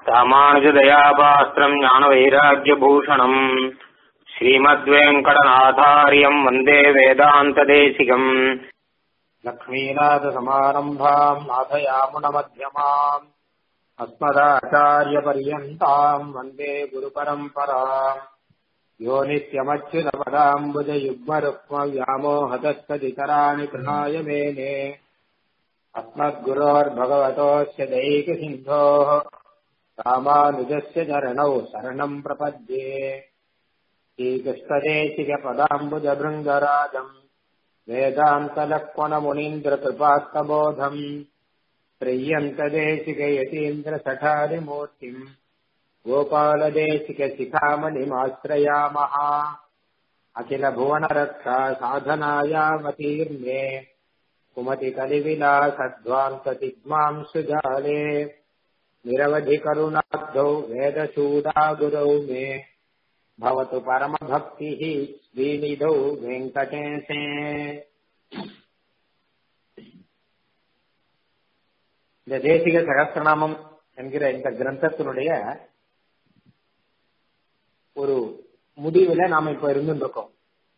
ராமானுஜதயாபாஸ்திரம் ஞானவைராக்கியபூஷணம் ஸ்ரீமத்வேங்கடநாதாரியம் வந்தே வேதாந்ததேசிகம் लक्ष्मीनाथसमारम्भाम् नाथयामुनमध्यमाम् अस्मदाचार्यपर्यन्ताम् वन्दे गुरुपरम्पराम् यो नित्यमच्युतपदाम्बुजयुग्मरुक्मव्यामोहतस्तदितराणि कृणाय मेने अस्मद्गुरोर्भगवतोऽस्य दैकसिन्धोः रामानुजस्य चरणौ शरणम् प्रपद्ये श्रीकृष्णदेशिकपदाम्बुजभृङ्गराजम् वेदान्तलक्ष्मणमुनीन्द्रकृपास्तबोधम् प्रियन्तदेशिकयतीन्द्रसठारिमूर्तिम् गोपालदेशिकशिखामणिमाश्रयामः अखिलभुवनरक्षा साधनायामतीर्णे कुमतिकलिविलासध्वान्ततिग्माम् सुजाले निरवधिकरुणाब्धौ वेदशूदा गुरौ मे भवतु परमभक्तिः श्रीनिधौ வெங்கடேசே இந்த தேசிக சகஸ்திரநாமம் என்கிற இந்த கிரந்தத்தினுடைய ஒரு முடிவுல நாம இப்ப இருந்துட்டு இருக்கோம்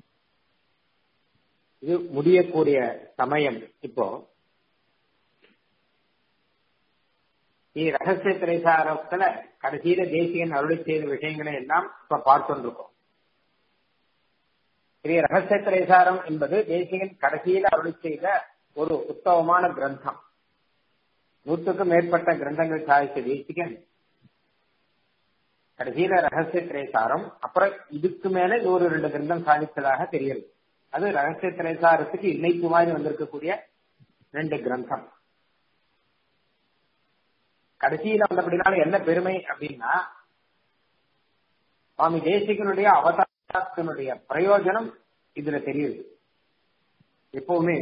இது முடியக்கூடிய சமயம் இப்போ ரகசிய திரைசாரத்துல கடைசியில தேசிகன் அருளை செய்த விஷயங்களை எல்லாம் இப்ப பார்த்துட்டு இருக்கோம் ஸ்ரீ ரகசிய திரைசாரம் என்பது தேசிகன் கடைசியில அருளை செய்த ஒரு உத்தமமான கிரந்தம் நூற்றுக்கும் மேற்பட்ட கிரந்தங்கள் சாதித்த தேசிகன் கடைசியில ரகசிய திரைசாரம் அப்புறம் இதுக்கு மேல ஒரு ரெண்டு கிரந்தம் சாதித்ததாக தெரியுது அது ரகசிய திரைசாரத்துக்கு இன்னைக்கு மாதிரி வந்திருக்கக்கூடிய ரெண்டு கிரந்தம் கடைசியில வந்தபடினால என்ன பெருமை அப்படின்னா சுவாமி தேசிகனுடைய அவதாரத்தினுடைய பிரயோஜனம் இதுல தெரியுது எப்பவுமே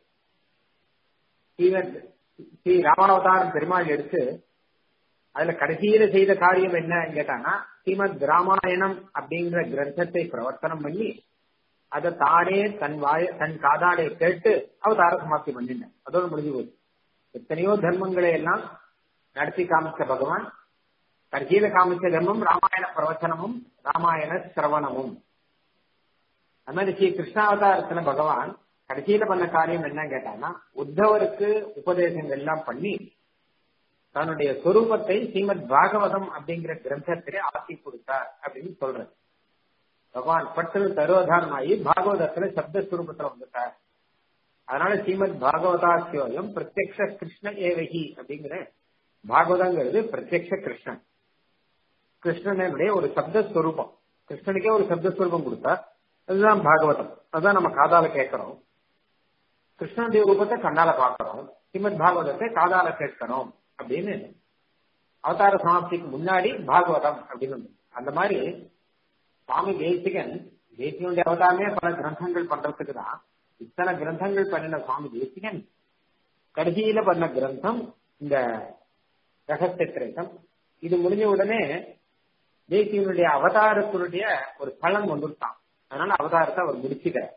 ஸ்ரீ ராமாவதாரம் பெருமாள் எடுத்து அதுல கடைசியில செய்த காரியம் என்ன கேட்டானா ஸ்ரீமத் ராமாயணம் அப்படிங்கிற கிரந்தத்தை பிரவர்த்தனம் பண்ணி அதை தானே தன் வாய தன் காதாலே கேட்டு அவதார சமாப்தி பண்ணிட்டேன் அதோடு முடிஞ்சு போச்சு எத்தனையோ தர்மங்களை எல்லாம் நடத்தி காமிச்ச பகவான் கடைசியில காமிச்ச தர்மம் ராமாயண பிரவச்சனமும் ராமாயண சிரவணமும் அது மாதிரி ஸ்ரீ கிருஷ்ணாவதாரத்துல பகவான் கடைசியில பண்ண காரியம் என்ன கேட்டான்னா உத்தவருக்கு உபதேசங்கள் எல்லாம் பண்ணி தன்னுடைய சொரூபத்தை ஸ்ரீமத் பாகவதம் அப்படிங்கிற கிரந்தத்திலே ஆசி கொடுத்தார் அப்படின்னு சொல்றது பகவான் பட்டு தருவதாரமாயி பாகவதத்துல சப்த சுரூபத்துல வந்துட்டார் அதனால ஸ்ரீமத் பாகவதாசியோயம் பிரத்யக்ஷ கிருஷ்ண ஏவகி அப்படிங்கிற பாகவதங்கிறது பிரத்யக்ஷ கிருஷ்ணன் கிருஷ்ணனுடைய ஒரு சப்தஸ்வரூபம் கிருஷ்ணனுக்கே ஒரு சப்தஸ்வரூபம் கொடுத்தார் அதுதான் பாகவதம் அதுதான் நம்ம காதால கேட்கிறோம் கிருஷ்ணனுடைய ரூபத்தை கண்ணால பார்க்கிறோம் ஸ்ரீமத் பாகவதத்தை காதால கேட்கணும் அப்படின்னு அவதார சமாப்திக்கு முன்னாடி பாகவதம் அப்படின்னு அந்த மாதிரி சுவாமி தேசிகன் தேசிகனுடைய அவதாரமே பல கிரந்தங்கள் பண்றதுக்கு தான் இத்தனை கிரந்தங்கள் பண்ணின சுவாமி தேசிகன் கடைசியில பண்ண கிரந்தம் இந்த ரகசிய திரேசம் இது முடிஞ்ச உடனே தேசியனுடைய அவதாரத்தினுடைய ஒரு பலன் வந்துட்டான் அதனால அவதாரத்தை அவர் முடிச்சுக்கிறார்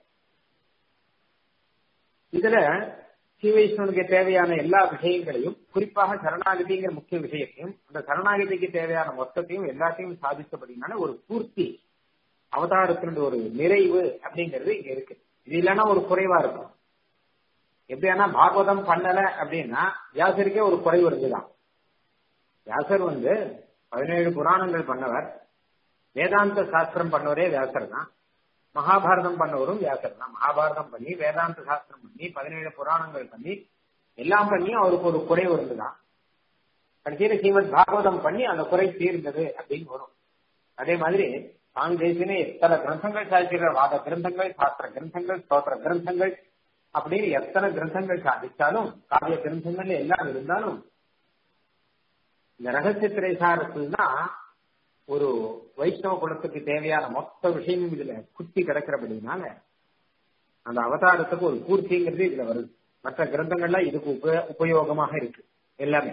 இதுல ஸ்ரீ வைஷ்ணவனுக்கு தேவையான எல்லா விஷயங்களையும் குறிப்பாக சரணாகதிங்கிற முக்கிய விஷயத்தையும் அந்த சரணாகதிக்கு தேவையான மொத்தத்தையும் எல்லாத்தையும் சாதித்தபடினால ஒரு பூர்த்தி அவதாரத்தினுடைய ஒரு நிறைவு அப்படிங்கிறது இங்க இருக்கு இது இல்லைன்னா ஒரு குறைவா இருக்கும் எப்படின்னா பாகவதம் பண்ணல அப்படின்னா வியாசருக்கே ஒரு குறைவு இருந்துதான் வியாசர் வந்து பதினேழு புராணங்கள் பண்ணவர் வேதாந்த சாஸ்திரம் பண்ணவரே வியாசர் தான் மகாபாரதம் பண்ணவரும் வியாசர் தான் மகாபாரதம் பண்ணி வேதாந்த சாஸ்திரம் பண்ணி பதினேழு புராணங்கள் பண்ணி எல்லாம் பண்ணி அவருக்கு ஒரு குறைவு இருந்துதான் கடைசியில ஸ்ரீமத் பாகவதம் பண்ணி அந்த குறை தீர்ந்தது அப்படின்னு வரும் அதே மாதிரி சுவாமி தேசியனே எத்தனை கிரந்தங்கள் சாதிக்கிற வாத கிரந்தங்கள் சாஸ்திர கிரந்தங்கள் ஸ்தோத்திர கிரந்தங்கள் அப்படின்னு எத்தனை கிரந்தங்கள் சாதிச்சாலும் காவிய கிரந்தங்கள் எல்லாம் இருந்தாலும் இந்த ரகசிய திரைசாரத்தில் தான் ஒரு வைஷ்ணவ குலத்துக்கு தேவையான மொத்த விஷயமும் இதுல குத்தி கிடக்கிறபடினால அந்த அவதாரத்துக்கு ஒரு பூர்த்திங்கிறது இதுல வருது மற்ற கிரந்தங்கள்லாம் இதுக்கு உப உபயோகமாக இருக்கு எல்லாமே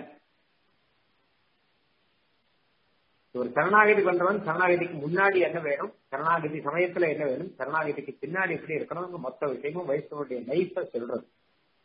ஒரு சரணாகதி பண்றவன் சரணாகதிக்கு முன்னாடி என்ன வேணும் சரணாகதி சமயத்துல என்ன வேணும் சரணாகதிக்கு பின்னாடி எப்படி இருக்கணும் மொத்த விஷயமும் வைஷ்ணவனுடைய லைஃப சொல்றது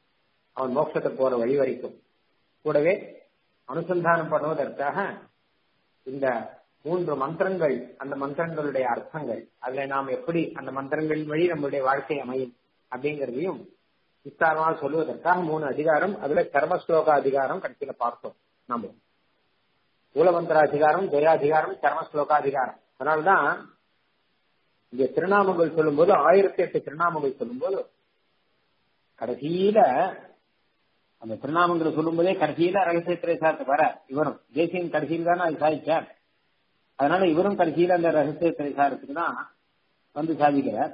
அவன் மோட்சத்தை போற வழி வரைக்கும் கூடவே அனுசந்தானம் பண்ணுவதற்காக இந்த மூன்று மந்திரங்கள் அந்த மந்திரங்களுடைய அர்த்தங்கள் அதுல நாம் எப்படி அந்த மந்திரங்களின் வழி நம்மளுடைய வாழ்க்கை அமையும் அப்படிங்கறதையும் விஸ்தாரமாக சொல்லுவதற்காக மூணு அதிகாரம் அதுல கர்மஸ்லோக அதிகாரம் கடைசியில பார்த்தோம் நாம மூலமந்திராதிகாரம் ஜெயாதிகாரம் கர்மஸ்லோகாதிகாரம் அதனால்தான் இங்க திருநாமங்கள் சொல்லும்போது ஆயிரத்தி எட்டு திருநாமங்கள் சொல்லும்போது கடைசியில அந்த திருநாமங்களை சொல்லும் போதே கடைசியில ரகசியத்திரை சார்த்து வர இவரும் தேசியம் கடைசியில் தானே அது சாதிச்சார் அதனால இவரும் கடைசியில அந்த ரகசியத்திரை சாரத்துக்கு தான் வந்து சாதிக்கிறார்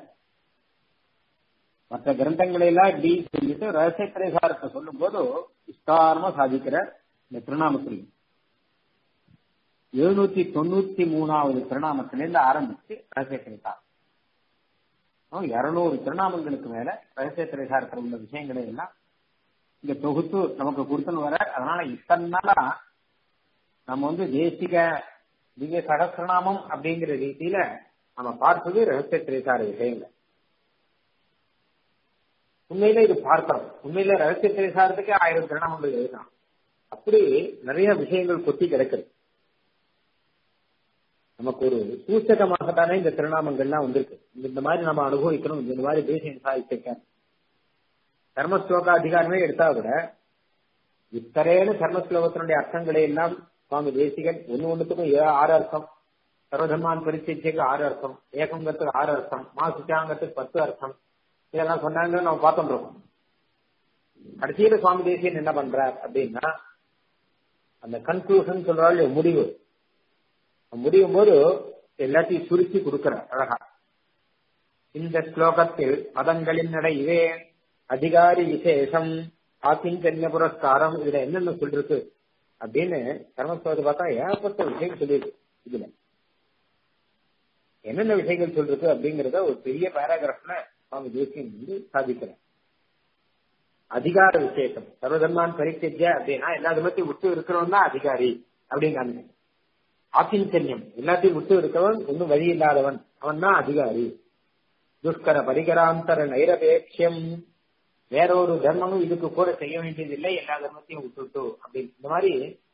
மற்ற கிரந்தங்களை எல்லாம் டி சொல்லிட்டு ரகசியத்திரை சாரத்தை சொல்லும் போது விஸ்தாரமா சாதிக்கிறார் இந்த திருநாமத்திலையும் எழுநூத்தி தொண்ணூத்தி மூணாவது திருநாமத்திலிருந்து ஆரம்பிச்சு ரகசியத்திரை சாரம் இருநூறு திருநாமங்களுக்கு மேல ரகசியத்திரை சாரத்தில் உள்ள விஷயங்களை எல்லாம் இங்க தொகுத்து நமக்கு கொடுத்துன்னு வர அதனால இத்தனை நாளா நம்ம வந்து தேசிக திவ்ய சகசிரநாமம் அப்படிங்கிற ரீதியில நம்ம பார்த்தது ரகசிய திரைசார விஷயங்கள் உண்மையில இது பார்க்கிறோம் உண்மையில ரகசிய திரைசாரத்துக்கே ஆயிரம் திருநாமங்கள் எழுதலாம் அப்படி நிறைய விஷயங்கள் கொத்தி கிடக்குது நமக்கு ஒரு சூச்சகமாக தானே இந்த திருநாமங்கள்லாம் வந்திருக்கு இந்த மாதிரி நம்ம அனுபவிக்கணும் இந்த மாதிரி தேசியம் சாதிச்சிருக்க கர்மஸ்லோக அதிகாரமே எடுத்தா கூட இத்தரையான கர்மஸ்லோகத்தினுடைய அர்த்தங்களை எல்லாம் சுவாமி தேசிகன் ஒன்னு ஒண்ணுத்துக்கும் ஆறு அர்த்தம் சர்வதர்மான் பரிச்சைக்கு ஆறு அர்த்தம் ஏகங்கத்துக்கு ஆறு அர்த்தம் மாசுச்சாங்கத்துக்கு பத்து அர்த்தம் இதெல்லாம் சொன்னாங்கன்னு நம்ம பார்த்துட்டு இருக்கோம் கடைசியில சுவாமி தேசியன் என்ன பண்றார் அப்படின்னா அந்த கன்க்ளூஷன் சொல்றாள் முடிவு முடியும் போது எல்லாத்தையும் சுருக்கி கொடுக்கிறார் அழகா இந்த ஸ்லோகத்தில் பதங்களின் நடைவே அதிகாரி விசேஷம் ஆக்கிஞ்சன்ய புரஸ்காரம் இதுல என்னென்ன சொல்லிருக்கு அப்படின்னு கர்மஸ்லோகத்தை பார்த்தா ஏகப்பட்ட விஷயம் சொல்லியிருக்கு இதுல என்னென்ன விஷயங்கள் சொல்லிருக்கு அப்படிங்கறத ஒரு பெரிய பேராகிராஃப்ல சுவாமி தேசியம் வந்து சாதிக்கிறேன் அதிகார விசேஷம் சர்வதர்மான் பரித்தஜ அப்படின்னா எல்லா தர்மத்தையும் விட்டு இருக்கிறவன் தான் அதிகாரி அப்படிங்காங்க ஆக்கிஞ்சன்யம் எல்லாத்தையும் விட்டு இருக்கிறவன் ஒன்னும் வழி இல்லாதவன் அவன் தான் அதிகாரி துஷ்கர பரிகராந்தர நைரபேட்சியம் வேற ஒரு தர்மமும் இதுக்கு கூட செய்ய வேண்டியதில்லை எல்லா தர்மத்தையும் விட்டுட்டு அப்படின்னு இந்த மாதிரி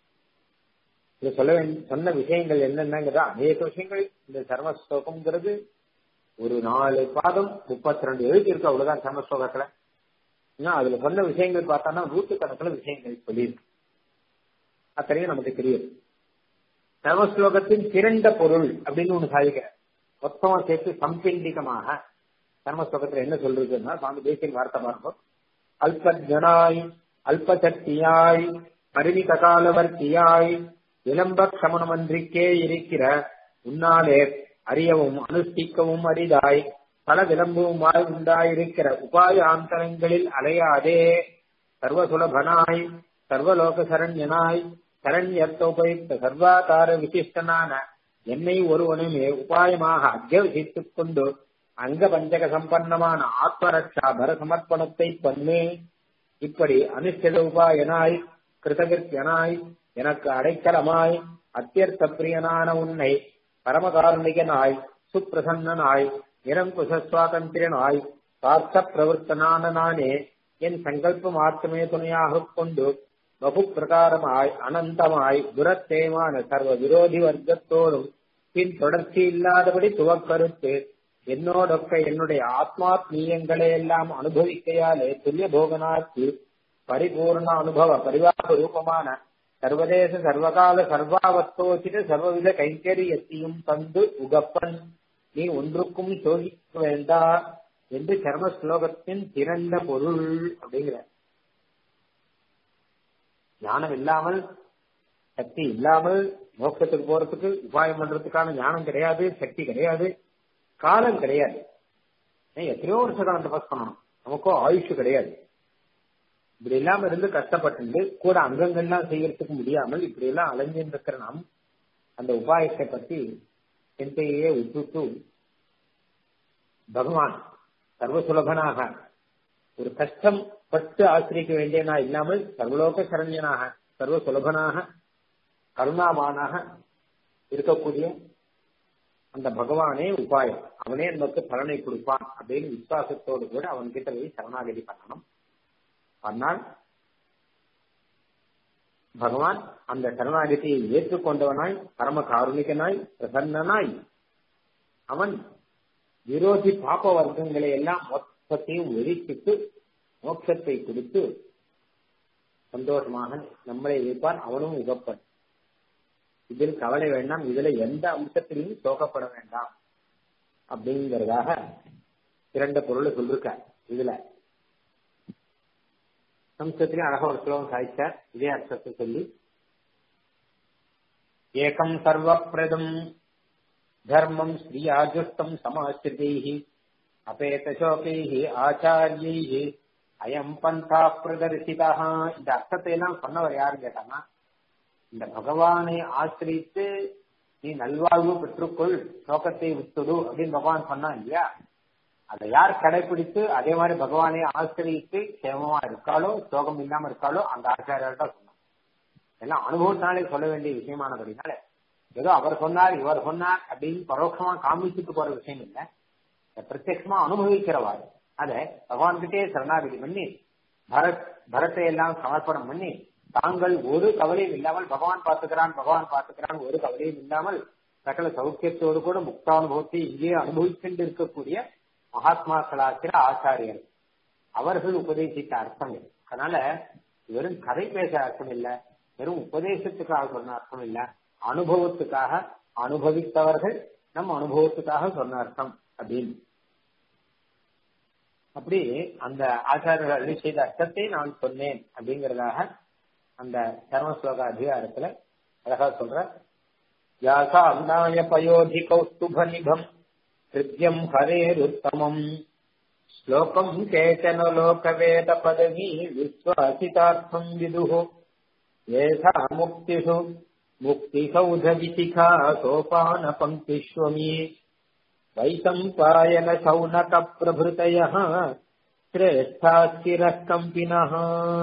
இது சொல்ல வேண்டிய சொன்ன விஷயங்கள் என்னென்னங்கிறதா அநேக விஷயங்கள் இந்த சர்ம ஸ்லோகம்ங்கிறது ஒரு நாலு பாதம் முப்பத்தி ரெண்டு எழுதி இருக்கு அவ்வளவுதான் சர்ம ஸ்லோகத்துல அதுல சொன்ன விஷயங்கள் பார்த்தோம்னா நூற்றுக்கணக்கில் விஷயங்கள் சொல்லியிருக்கு அத்தனையும் நமக்கு தெரியுது சர்மஸ்லோகத்தின் திரண்ட பொருள் அப்படின்னு ஒண்ணு சாதிக்கிற மொத்தமா சேர்த்து சம்பிண்டிகமாக கர்மஸ்லோகத்துல என்ன சொல்றதுன்னா சுவாமி தேசியன் வார்த்தை பார்ப்போம் அல்பஜனாய் அல்பசக்தியாய் பரிமித காலவர்த்தியாய் விளம்ப கமனமன்றிக்கே இருக்கிற உன்னாலே அறியவும் அனுஷ்டிக்கவும் அரிதாய் பல விளம்புமாய் உண்டாயிருக்கிற உபாயாந்தரங்களில் அலையாதே சர்வசுலபனாய் சர்வலோக சரண்யனாய் சரண்யத்தோபயுக்த சர்வாதார விசிஷ்டனான என்னை ஒருவனுமே உபாயமாக அத்தியவசித்துக் கொண்டு அங்க பஞ்சக சம்பன்னமான ஆத்மரட்சா பர சமர்ப்பணத்தை பண்ணு இப்படி அனுஷ்டித உபாயனாய் கிருதகிருத்தியனாய் எனக்கு அடைக்கலமாய் அத்தியர்த்த பிரியனான உன்னை பரமகாருணிகனாய் சுப்பிரசன்னனாய் நிரங்குச சுவாதந்திரனாய் பார்த்த பிரவர்த்தனான நானே என் சங்கல்ப மாத்திரமே துணையாக கொண்டு பகு பிரகாரமாய் அனந்தமாய் துரத்தேமான சர்வ விரோதி வர்க்கத்தோடும் பின் தொடர்ச்சி இல்லாதபடி துவக்கருத்து என்னோடொக்க என்னுடைய ஆத்மாத்மீயங்களை எல்லாம் அனுபவிக்கையாலே துல்லிய போகனாக்கு பரிபூர்ண அனுபவ பரிவாக ரூபமான சர்வதேச சர்வகால சர்வாவஸ்தோச்சித சர்வவித கைங்கரியத்தையும் தந்து உகப்பன் நீ ஒன்றுக்கும் சோகிக்க வேண்டா என்று சர்ம ஸ்லோகத்தின் திரண்ட பொருள் அப்படிங்கிற ஞானம் இல்லாமல் சக்தி இல்லாமல் மோட்சத்துக்கு போறதுக்கு உபாயம் பண்றதுக்கான ஞானம் கிடையாது சக்தி கிடையாது காலம் கிடையாது எத்தனையோ வருஷ காலம் தபஸ் பண்ணணும் நமக்கோ ஆயுஷ் கிடையாது இப்படி இல்லாம இருந்து கஷ்டப்பட்டு கூட அங்கங்கள்லாம் செய்யறதுக்கு முடியாமல் இப்படி எல்லாம் அலைஞ்சின்னு இருக்கிற நாம் அந்த உபாயத்தை பத்தி சிந்தையே விட்டுட்டு பகவான் சர்வசுலபனாக ஒரு கஷ்டம் பட்டு ஆசிரிக்க வேண்டியனா இல்லாமல் சர்வலோக சரண்யனாக சர்வ சுலபனாக கருணாவானாக இருக்கக்கூடிய அந்த பகவானே உபாயம் அவனே நமக்கு பலனை கொடுப்பான் அப்படின்னு விசுவாசத்தோடு கூட அவன் கிட்ட போய் சரணாகதி பண்ணணும் ஆனால் பகவான் அந்த சரணாகதியை ஏற்றுக்கொண்டவனாய் பரம காருணிகனாய் பிரசன்னனாய் அவன் விரோதி பாப்ப வர்க்கங்களை எல்லாம் மொத்தத்தையும் வெறிச்சிட்டு மோட்சத்தை கொடுத்து சந்தோஷமாக நம்மளை இருப்பான் அவனும் உகப்பன் இதில் கவலை வேண்டாம் இதுல எந்த அம்சத்திலையும் சோகப்பட வேண்டாம் அப்படிங்கறதாக இரண்டு பொருளை சொல்லிருக்க இதுல சம்ஸ்கிருத்திலையும் அழகா ஒரு ஸ்லோகம் சாய்ச்சார் இதே அர்த்தத்தை சொல்லி ஏகம் சர்வப்பிரதம் தர்மம் ஸ்ரீயாஜுஷ்டம் சமாஸ்திரிதைः அபேதசோகைः ஆச்சாரியைः அயம் பந்தா பிரதர்சிதா இந்த அர்த்தத்தை எல்லாம் சொன்னவர் யாருன்னு கேட்டாங்கன்னா இந்த பகவானை ஆசிரித்து நீ நல்வாழ்வு பெற்றுக்கொள் சோகத்தை விட்டுடு அப்படின்னு பகவான் சொன்னான் இல்லையா அதை யார் கடைபிடித்து அதே மாதிரி பகவானை ஆசிரியித்து சேமமா இருக்காளோ சோகம் இல்லாம இருக்காளோ அந்த ஆச்சாரியர்கிட்ட சொன்னான் எல்லாம் அனுபவத்தினாலே சொல்ல வேண்டிய விஷயமானபடினால ஏதோ அவர் சொன்னார் இவர் சொன்னார் அப்படின்னு பரோட்சமா காமிச்சுட்டு போற விஷயம் இல்லை பிரத்யட்சமா அனுபவிக்கிறவாறு அத பகவான் கிட்டே சரணாகதி பண்ணி பரத் பரத்தை எல்லாம் சமர்ப்பணம் பண்ணி தாங்கள் ஒரு கவலையும் இல்லாமல் பகவான் பார்த்துக்கிறான் பகவான் பார்த்துக்கிறான் ஒரு கவலையும் இல்லாமல் சகல சௌக்கியத்தோடு கூட முக்தானுபவத்தை இங்கே அனுபவிச்சுட்டு இருக்கக்கூடிய மகாத்மாக்களாக்கிற ஆச்சாரியர் அவர்கள் உபதேசித்த அர்த்தம் இல்லை அதனால வெறும் கதை பேச அர்த்தம் இல்ல வெறும் உபதேசத்துக்காக சொன்ன அர்த்தம் இல்ல அனுபவத்துக்காக அனுபவித்தவர்கள் நம் அனுபவத்துக்காக சொன்ன அர்த்தம் அப்படின்னு அப்படி அந்த ஆச்சாரியர்கள் அருளி செய்த அர்த்தத்தை நான் சொன்னேன் அப்படிங்கறதாக அந்த சர்மஸ்லோக அதிகாரத்துல அழகா சொல்ற யாசாந்தாய பயோதி கௌஸ்துப நிபம் ஹிருத்யம் ஹரேருத்தமம் ஸ்லோகம் கேச்சன லோகவேத பதவி விஸ்வாசிதார்த்தம் விதுः ஏஷா முக்திஷு முக்திசௌத விசிகா சோபான பங்கிஷ்வமி வைசம்பாயன சௌனக பிரபுதயः சிரேஷ்டாஸ்திரः கம்பினः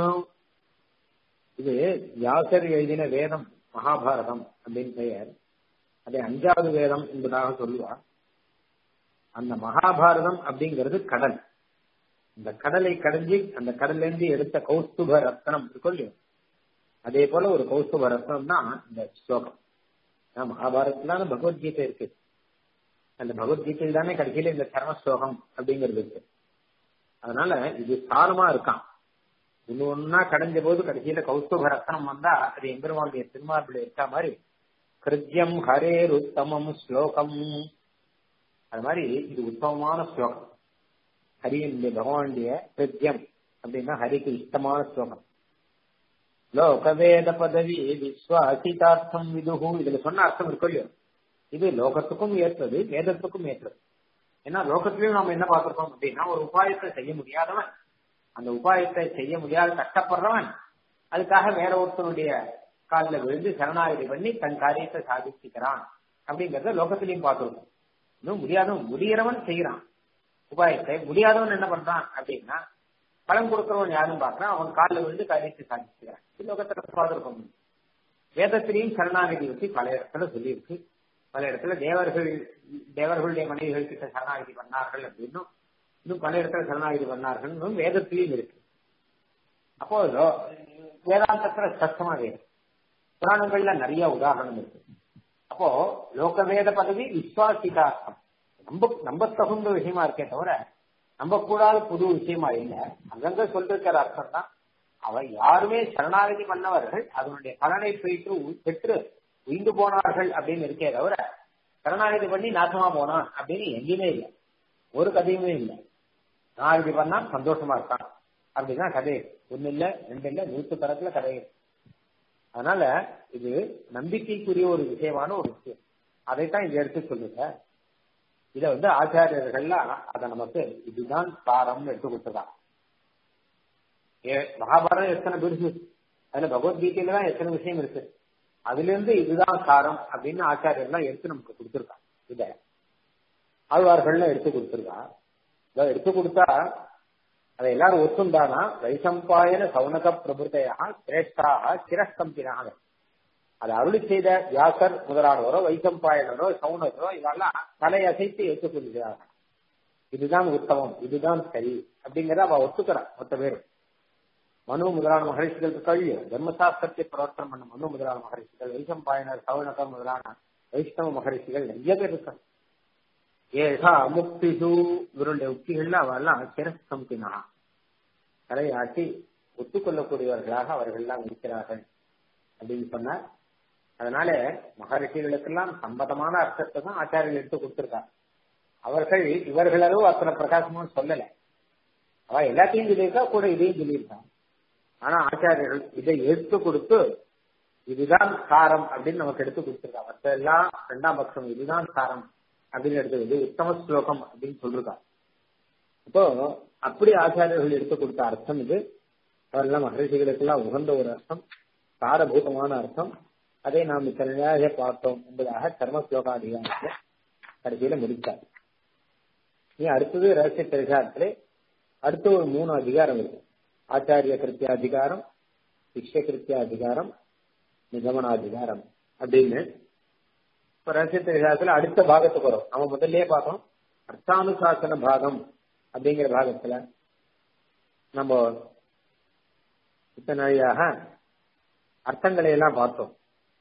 இது வியாசர் எழுதின வேதம் மகாபாரதம் அப்படின்னு பெயர் அதை அஞ்சாவது வேதம் என்பதாக சொல்லுவார் அந்த மகாபாரதம் அப்படிங்கிறது கடல் இந்த கடலை கடைஞ்சி அந்த கடல்ல இருந்து எடுத்த கௌஸ்துப ரத்னம் இருக்கும் இல்லையோ அதே போல ஒரு கௌஸ்துப ரத்னம் தான் இந்த ஸ்லோகம் மகாபாரதத்துல பகவத்கீதை இருக்கு அந்த பகவத்கீதையில் தானே கடைசியில இந்த சர்ம ஸ்லோகம் அப்படிங்கிறது இருக்கு அதனால இது சாரமா இருக்கான் ஒண்ணு ஒன்னா கடைஞ்ச போது கடைசியில கௌஸ்துப ரத்னம் வந்தா அது எம்பெருமானுடைய திருமார்பில் இருக்கா மாதிரி கிருத்தியம் ஹரேர் உத்தமம் ஸ்லோகம் அது மாதிரி இது உத்தமமான ஸ்லோகம் ஹரியினுடைய பகவானுடைய கிருத்தியம் அப்படின்னா ஹரிக்கு இஷ்டமான ஸ்லோகம் லோகவேத பதவி விஸ்வாசிதார்த்தம் விதுகு இதுல சொன்ன அர்த்தம் இருக்கும் இல்லையோ இது லோகத்துக்கும் ஏற்றது வேதத்துக்கும் ஏற்றது ஏன்னா லோகத்திலையும் நம்ம என்ன பார்த்திருக்கோம் அப்படின்னா ஒரு உபாயத்தை செய்ய முடியாதவன் அந்த உபாயத்தை செய்ய முடியாத கஷ்டப்படுறவன் அதுக்காக வேற ஒருத்தனுடைய காலில் விழுந்து சரணாகதி பண்ணி தன் காரியத்தை சாதிச்சுக்கிறான் அப்படிங்கறத லோகத்திலையும் பார்த்திருக்கோம் இன்னும் முடியாதவன் முடியறவன் செய்யறான் உபாயத்தை முடியாதவன் என்ன பண்றான் அப்படின்னா பலம் கொடுக்கிறவன் யாரும் பார்க்கறான் அவன் காலில் விழுந்து காரியத்தை சாதிச்சுக்கிறான் லோகத்துல பார்த்திருக்கோம் வேதத்திலையும் சரணாகதி பற்றி பல இடத்துல சொல்லியிருக்கு பல இடத்துல தேவர்கள் தேவர்களுடைய மனைவிகள் கிட்ட சரணாகதி பண்ணார்கள் அப்படின்னும் இன்னும் பல இடத்துல சரணாகதி பண்ணார்கள் வேதத்திலையும் இருக்கு அப்போ வேதாந்தத்துல ஸ்பஷ்டமா வேறு புராணங்கள்ல நிறைய உதாரணம் இருக்கு அப்போ லோக வேத பதவி விஸ்வாசிதார்த்தம் நம்ப நம்ப தகுந்த விஷயமா இருக்கே தவிர நம்ப கூடாத புது விஷயமா இல்ல அங்கங்க சொல்லிருக்கிற அர்த்தம் தான் அவ யாருமே சரணாகதி பண்ணவர்கள் அதனுடைய பலனை பெற்று பெற்று உயிந்து போனார்கள் அப்படின்னு இருக்கே தவிர சரணாகதி பண்ணி நாசமா போனான் அப்படின்னு எங்கேயுமே இல்லை ஒரு கதையுமே இல்லை சரணாகதி பண்ணா சந்தோஷமா இருக்கான் அப்படிதான் கதை ஒண்ணு இல்ல ரெண்டு இல்ல நூற்று கணக்குல கதை அதனால இது நம்பிக்கைக்குரிய ஒரு விஷயமான ஒரு விஷயம் அதைத்தான் இங்க எடுத்து சொல்லுங்க இத வந்து ஆச்சாரியர்கள்லாம் அதை நமக்கு இதுதான் சாரம்னு எடுத்து கொடுத்துதான் மகாபாரதம் எத்தனை பெருசு அதுல பகவத்கீதையில தான் எத்தனை விஷயம் இருக்கு அதுல இருந்து இதுதான் சாரம் அப்படின்னு ஆச்சாரியர்லாம் எடுத்து நமக்கு கொடுத்துருக்கான் இத ஆழ்வார்கள்லாம் எடுத்து கொடுத்துருக்கா இதை எடுத்து கொடுத்தா அதை எல்லாரும் ஒத்துண்டானா வைசம்பாயன சவுனக பிரபுத்தையா சிரேஷ்டாக சிரஸ்கம்பினாக அதை அருளி செய்த வியாசர் முதலானவரோ வைசம்பாயனரோ சவுனரோ இதெல்லாம் தலையசைத்து ஏற்றுக்கொள்கிறார்கள் இதுதான் உத்தமம் இதுதான் சரி அப்படிங்கறத அவ ஒத்துக்கிறான் மொத்த பேரும் மனு முதலான மகரிஷிகள் கழிய தர்மசாஸ்திரத்தை பிரவர்த்தனம் பண்ண மனு முதலான மகரிஷிகள் வைசம்பாயனர் சவணகர் முதலான வைஷ்ணவ மகரிஷிகள் நிறைய பேர் இருக்காங்க ஏஷா முக்திசு இவருடைய உக்திகள்ல அவெல்லாம் சிரஸ்கம்பினா தலையாட்டி ஒத்துக்கொள்ளக்கூடியவர்களாக அவர்கள் எல்லாம் இருக்கிறார்கள் அப்படின்னு சொன்னார் அதனால மகரிஷிகளுக்கெல்லாம் சம்மதமான அர்த்தத்தை தான் ஆச்சாரியர்கள் எடுத்து கொடுத்திருக்காங்க அவர்கள் இவர்களளவு அத்தனை பிரகாசமும் சொல்லல அவ எல்லாத்தையும் சொல்லியிருக்கா கூட இதையும் சொல்லியிருக்காங்க ஆனா ஆச்சாரியர்கள் இதை எடுத்து கொடுத்து இதுதான் சாரம் அப்படின்னு நமக்கு எடுத்து கொடுத்துருக்கா மற்ற எல்லாம் ரெண்டாம் பட்சம் இதுதான் சாரம் அப்படின்னு எடுத்து இது உத்தம ஸ்லோகம் அப்படின்னு சொல்லிருக்கா இப்போ அப்படி ஆச்சாரியர்கள் எடுத்து கொடுத்த அர்த்தம் இது அவரெல்லாம் மகரிஷிகளுக்கெல்லாம் உகந்த ஒரு அர்த்தம் சாரபூதமான அர்த்தம் அதை நாம் இத்தனையாக பார்த்தோம் என்பதாக கர்ம ஸ்லோகாதிகாரத்தில் கடைசியில முடித்தார் நீ அடுத்தது ரகசிய பரிகாரத்திலே அடுத்த ஒரு மூணு அதிகாரம் இருக்கு ஆச்சாரிய கிருத்திய அதிகாரம் சிக்ஷ கிருத்திய அதிகாரம் நிகமனாதிகாரம் அப்படின்னு இப்ப ரகசிய பரிகாரத்துல அடுத்த பாகத்துக்கு வரும் நம்ம முதல்லயே பார்த்தோம் அர்த்தானுசாசன பாகம் அப்படிங்கிற பாகத்துல நம்ம இத்தனையாக அர்த்தங்களை எல்லாம் பார்த்தோம்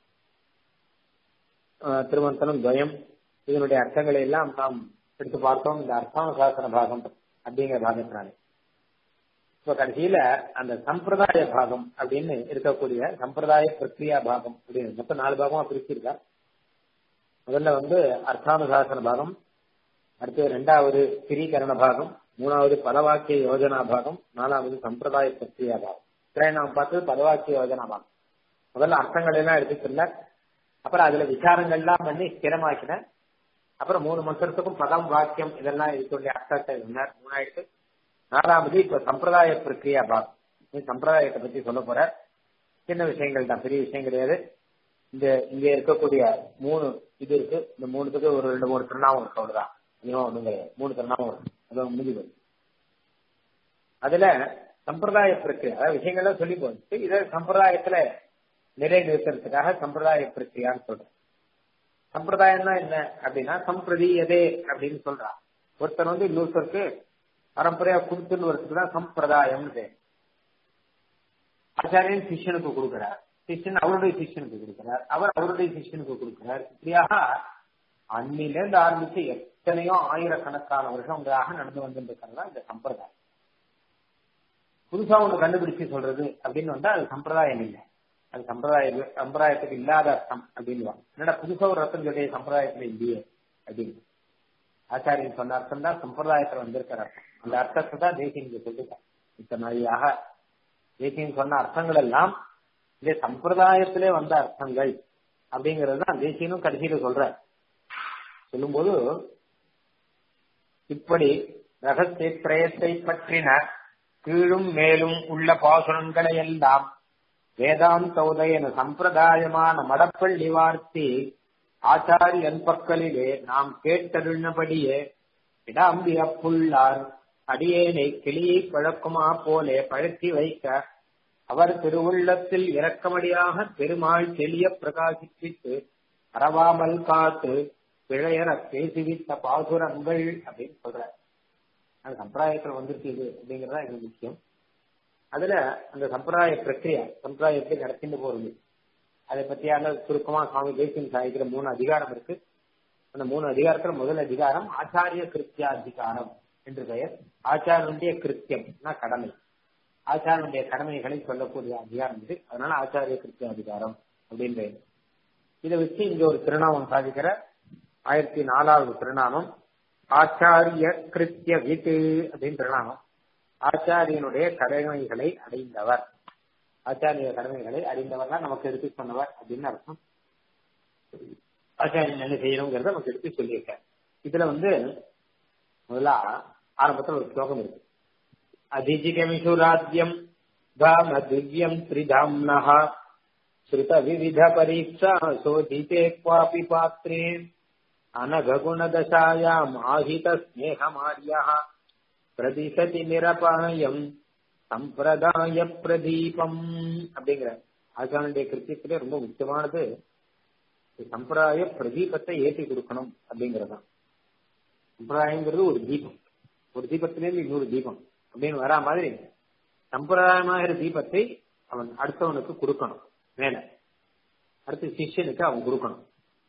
திருமந்தனம் துவயம் இதனுடைய அர்த்தங்களை எல்லாம் நாம் எடுத்து பார்த்தோம் இந்த அர்த்தானுசாசன பாகம் அப்படிங்கிற பாகத்தினாலே இப்ப கடைசியில அந்த சம்பிரதாய பாகம் அப்படின்னு இருக்கக்கூடிய சம்பிரதாய பிரக்ரியா பாகம் அப்படின்னு மொத்தம் நாலு பாகமா பிரிச்சிருக்கா முதல்ல வந்து அர்த்தானுசாசன பாகம் அடுத்தது ரெண்டாவது ஸ்திரீகரண பாகம் மூணாவது பதவாக்கிய யோஜனா பாகம் நாலாவது சம்பிரதாய பிரக்ரியா பாகம் இத்தனை நாம் பார்த்தது பதவாக்கிய யோஜனா பாகம் முதல்ல அர்த்தங்கள் எல்லாம் எடுத்துக்கல அப்புறம் அதுல விசாரங்கள்லாம் பண்ணி ஸ்திரமாக்கின அப்புறம் மூணு மந்திரத்துக்கும் பதம் வாக்கியம் இதெல்லாம் இதுக்குள்ள அர்த்தத்தை சொன்னார் மூணாயிரத்து நாலாவது இப்ப சம்பிரதாய பிரக்ரியா பாகம் நீ சம்பிரதாயத்தை பத்தி சொல்ல போற சின்ன விஷயங்கள் தான் பெரிய விஷயம் கிடையாது இந்த இங்க இருக்கக்கூடிய மூணு இது இருக்கு இந்த மூணுத்துக்கு ஒரு ரெண்டு மூணு திருநாமம் இருக்கு அவ்வளவுதான் அதிகமா ஒண்ணும் கிடையாது மூணு திருநாமம் இருக்கு அது முடிஞ்சு போகுது அதுல சம்பிரதாய பிரக்ரியா அதாவது விஷயங்கள்லாம் சொல்லி போச்சு இதை சம்பிரதாயத்துல நிலை நிறுத்துறதுக்காக சம்பிரதாய பிரக்ரியான்னு சொல்றேன் சம்பிரதாயம்னா என்ன அப்படின்னா சம்பிரதீயதே அப்படின்னு சொல்றான் ஒருத்தர் வந்து இன்னொருத்தருக்கு பரம்பரையா கொடுத்துன்னு வரதுக்கு தான் சம்பிரதாயம்னு பேர் ஆச்சாரியன் சிஷ்யனுக்கு கொடுக்கிறார் சிஷ்யன் அவருடைய சிஷ்யனுக்கு கொடுக்கிறார் அவர் அவருடைய சிஷ்யனுக்கு கொடுக்கிறார் இப்படியாக அன்னிலிருந்து ஆரம்பிச்சு எத்தனையோ ஆயிரக்கணக்கான வருஷங்களாக நடந்து வந்துருக்கிறது இந்த சம்பிரதாயம் புதுசா ஒண்ணு கண்டுபிடிச்சு சொல்றது அப்படின்னு வந்தா அது சம்பிரதாயம் இல்லை அது சம்பிரதாய சம்பிரதாயத்துக்கு இல்லாத அர்த்தம் அப்படின்வாங்க என்னடா புதுசா ஒரு அர்த்தம் சொல்லிய சம்பிரதாயத்துல இல்லையே அப்படின்னு ஆச்சாரியன் சொன்ன அர்த்தம் தான் சம்பிரதாயத்துல வந்திருக்கிற அர்த்தம் அந்த அர்த்தத்தை தான் தேசியங்க சொல்லிருக்காங்க இத்தனையாக தேசியம் சொன்ன அர்த்தங்கள் எல்லாம் இந்த சம்பிரதாயத்திலே வந்த அர்த்தங்கள் அப்படிங்கிறது தான் தேசியனும் கடைசியில சொல்ற சொல்லும்போது இப்படி ரகசிய திரயத்தை பற்றின கீழும் மேலும் உள்ள பாசுரங்களை எல்லாம் வேதாந்த உதயன சம்பிரதாயமான மடப்பள்ளி வார்த்தை ஆச்சாரியன் பக்கலிலே நாம் கேட்டருள்ளபடியே இடாம்பி அப்புள்ளார் அடியேனை கிளியை பழக்குமா போலே பழக்கி வைக்க அவர் திருவுள்ளத்தில் இரக்கமடியாக பெருமாள் தெளிய பிரகாசிப்பித்து அறவாமல் காத்து பிழையற பேசிவித்த பாசுரங்கள் அப்படின்னு சொல்ற அது சம்பிரதாயத்துல வந்துருக்கு இது அப்படிங்கறதா இது முக்கியம் அதுல அந்த சம்பிரதாய பிரக்கிரியா சம்பிரதாயம் எப்படி நடத்திட்டு போறது அதை பத்தியான சுருக்கமா சுவாமி தேசியம் சாதிக்கிற மூணு அதிகாரம் இருக்கு அந்த மூணு அதிகாரத்துல முதல் அதிகாரம் ஆச்சாரிய கிருத்தியா அதிகாரம் என்று பெயர் ஆச்சாரனுடைய கிருத்தியம்னா கடமை ஆச்சாரனுடைய கடமைகளை சொல்லக்கூடிய அதிகாரம் இது அதனால ஆச்சாரிய கிருத்திய அதிகாரம் அப்படின்னு பெயர் இதை வச்சு இங்க ஒரு திருநாமம் சாதிக்கிற ஆயிரத்தி நாலாவது திருநாமம் ஆச்சாரிய கிருத்திய வீட்டு அப்படின்னு திருநாமம் ஆச்சாரியனுடைய கடமைகளை அடைந்தவர் ஆச்சாரிய கடமைகளை அறிந்தவர் தான் நமக்கு எடுத்து சொன்னவர் அப்படின்னு அர்த்தம் ஆச்சாரியன் என்ன செய்யணுங்கிறத நமக்கு எடுத்து சொல்லியிருக்கார் இதுல வந்து முதல்ல ஆரம்பத்தில் ஒரு ஸ்லோகம் இருக்கு அதிஜிகமிஷுராஜ்யம் தாம திவ்யம் திரிதாம்னஹ ஸ்ருத விவித பரீட்சா சோதிதே குவாபி பாத்ரே அனகுணதசாயாம் ஆஹித ஸ்நேகமாரியா பிரதிசதி நிரபாயம் சம்பிரதாய பிரதீபம் அப்படிங்கிற ஆச்சாரனுடைய கிருத்தியத்திலே ரொம்ப முக்கியமானது சம்பிரதாய பிரதீபத்தை ஏற்றி கொடுக்கணும் அப்படிங்கறதுதான் சம்பிரதாயங்கிறது ஒரு தீபம் ஒரு தீபத்திலேருந்து இன்னொரு தீபம் அப்படின்னு வரா மாதிரி சம்பிரதாயமாக தீபத்தை அவன் அடுத்தவனுக்கு கொடுக்கணும் மேல அடுத்து சிஷ்யனுக்கு அவன் கொடுக்கணும்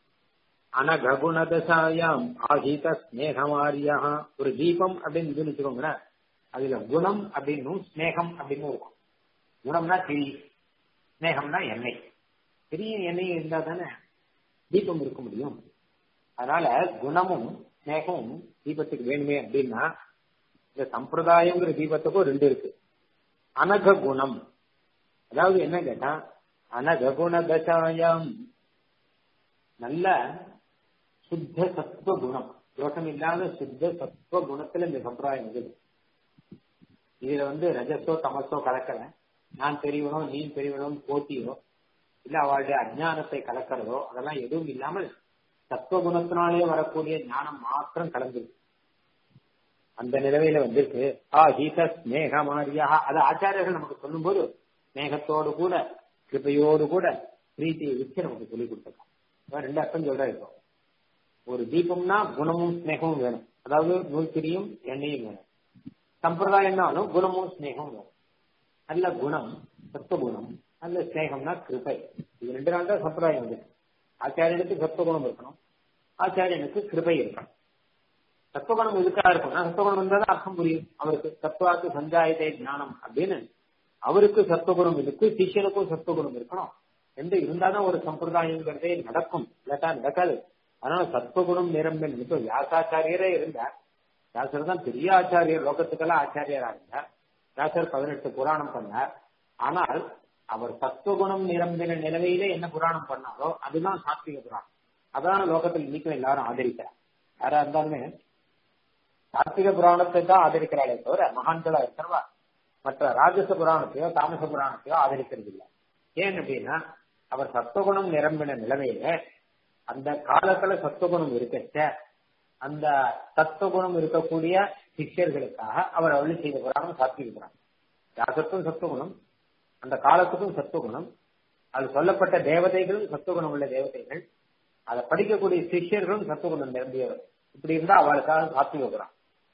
அனகுணதசாயாம் ஆகித ஸ்னேகமாரியா ஒரு தீபம் அப்படின்னு இதுன்னு வச்சுக்கோங்களேன் அதுல குணம் அப்படின்னும் ஸ்னேகம் அப்படின்னு இருக்கும் குணம்னா திரி ஸ்னேகம்னா எண்ணெய் பெரிய எண்ணெய் இருந்தா தானே தீபம் இருக்க முடியும் அதனால குணமும் ஸ்னேகமும் தீபத்துக்கு வேணுமே அப்படின்னா இந்த சம்பிரதாயங்கிற தீபத்துக்கும் ரெண்டு இருக்கு அனக குணம் அதாவது என்ன கேட்டா அனக குண தசாயம் நல்ல சுத்த சத்துவ குணம் தோஷம் இல்லாத சுத்த சத்துவ குணத்துல இந்த சம்பிரதாயம் இருக்குது இதுல வந்து ரஜஸோ தமசோ கலக்கல நான் பெரியவனோ நீ பெரியவனோ போட்டியோ இல்ல அவளுடைய அஜானத்தை கலக்கிறதோ அதெல்லாம் எதுவும் இல்லாமல் சத்துவகுணத்தினாலே வரக்கூடிய ஞானம் மாத்திரம் கலந்துருக்கு அந்த நிலவையில வந்திருக்கு ஆ ஹீத ஸ்னேக மாரியாக அது ஆச்சாரியர்கள் நமக்கு சொல்லும் போது ஸ்னேகத்தோடு கூட கிருப்பையோடு கூட பிரீத்தியை வச்சு நமக்கு சொல்லிக் கொடுத்துருக்காங்க ரெண்டு அர்த்தம் சொல்றா இப்போ ஒரு தீபம்னா குணமும் ஸ்னேகமும் வேணும் அதாவது நூல்கிரியும் எண்ணெயும் வேணும் சம்பிரதாயம்னாலும் குணமும் ஸ்னேகமும் வேணும் நல்ல குணம் சத்துவகுணம் நல்ல ஸ்னேகம்னா கிருபை இது ரெண்டு நாள் தான் சம்பிரதாயம் வந்து ஆச்சாரியனுக்கு சத்துவகுணம் இருக்கணும் ஆச்சாரியனுக்கு கிருபை இருக்கணும் சத்துவகுணம் எதுக்காக இருக்கும்னா சத்துவகுணம் இருந்தால் அர்த்தம் புரியும் அவருக்கு சத்துவாக்கு சஞ்சாயத்தை ஞானம் அப்படின்னு அவருக்கு சத்துவகுணம் இருக்கு சிஷியனுக்கும் சத்துவகுணம் இருக்கணும் எந்த இருந்தாதான் ஒரு சம்பிரதாயங்கிறதே நடக்கும் இல்லாட்டா நடக்காது அதனால சத்துவகுணம் நிரம்பன் இப்போ வியாசாச்சாரியரே இருந்தார் வியாசர் தான் பெரிய ஆச்சாரியர் லோகத்துக்கெல்லாம் ஆச்சாரியரா இருந்தார் வியாசர் பதினெட்டு புராணம் பண்ணார் ஆனால் அவர் சத்துவகுணம் நிரம்பின நிலவையிலே என்ன புராணம் பண்ணாரோ அதுதான் சாத்விக புராணம் அதான லோகத்தில் இன்னைக்கும் எல்லாரும் ஆதரிக்கிறார் யாரா இருந்தாலுமே சாத்விக புராணத்தை தான் ஆதரிக்கிறாளே தவிர மகான்களா இருக்கிறவா மற்ற ராஜச புராணத்தையோ தாமச புராணத்தையோ ஆதரிக்கிறது இல்லை ஏன் அப்படின்னா அவர் சத்துவகுணம் நிரம்பின நிலைமையில அந்த காலத்துல சத்துவகுணம் இருக்கச்ச அந்த சத்துவகுணம் இருக்கக்கூடிய சிஷ்யர்களுக்காக அவர் அருளி செய்த புராணம் சாத்விக புராணம் யாசத்தும் சத்துவகுணம் அந்த காலத்துக்கும் சத்துவகுணம் அது சொல்லப்பட்ட தேவதைகளும் சத்துவகுணம் உள்ள தேவதைகள் அதை படிக்கக்கூடிய சிஷ்யர்களும் சத்துவகுணம் நிரம்பியவர் இப்படி இருந்தா அவளுக்காக சாத்விக புராணம்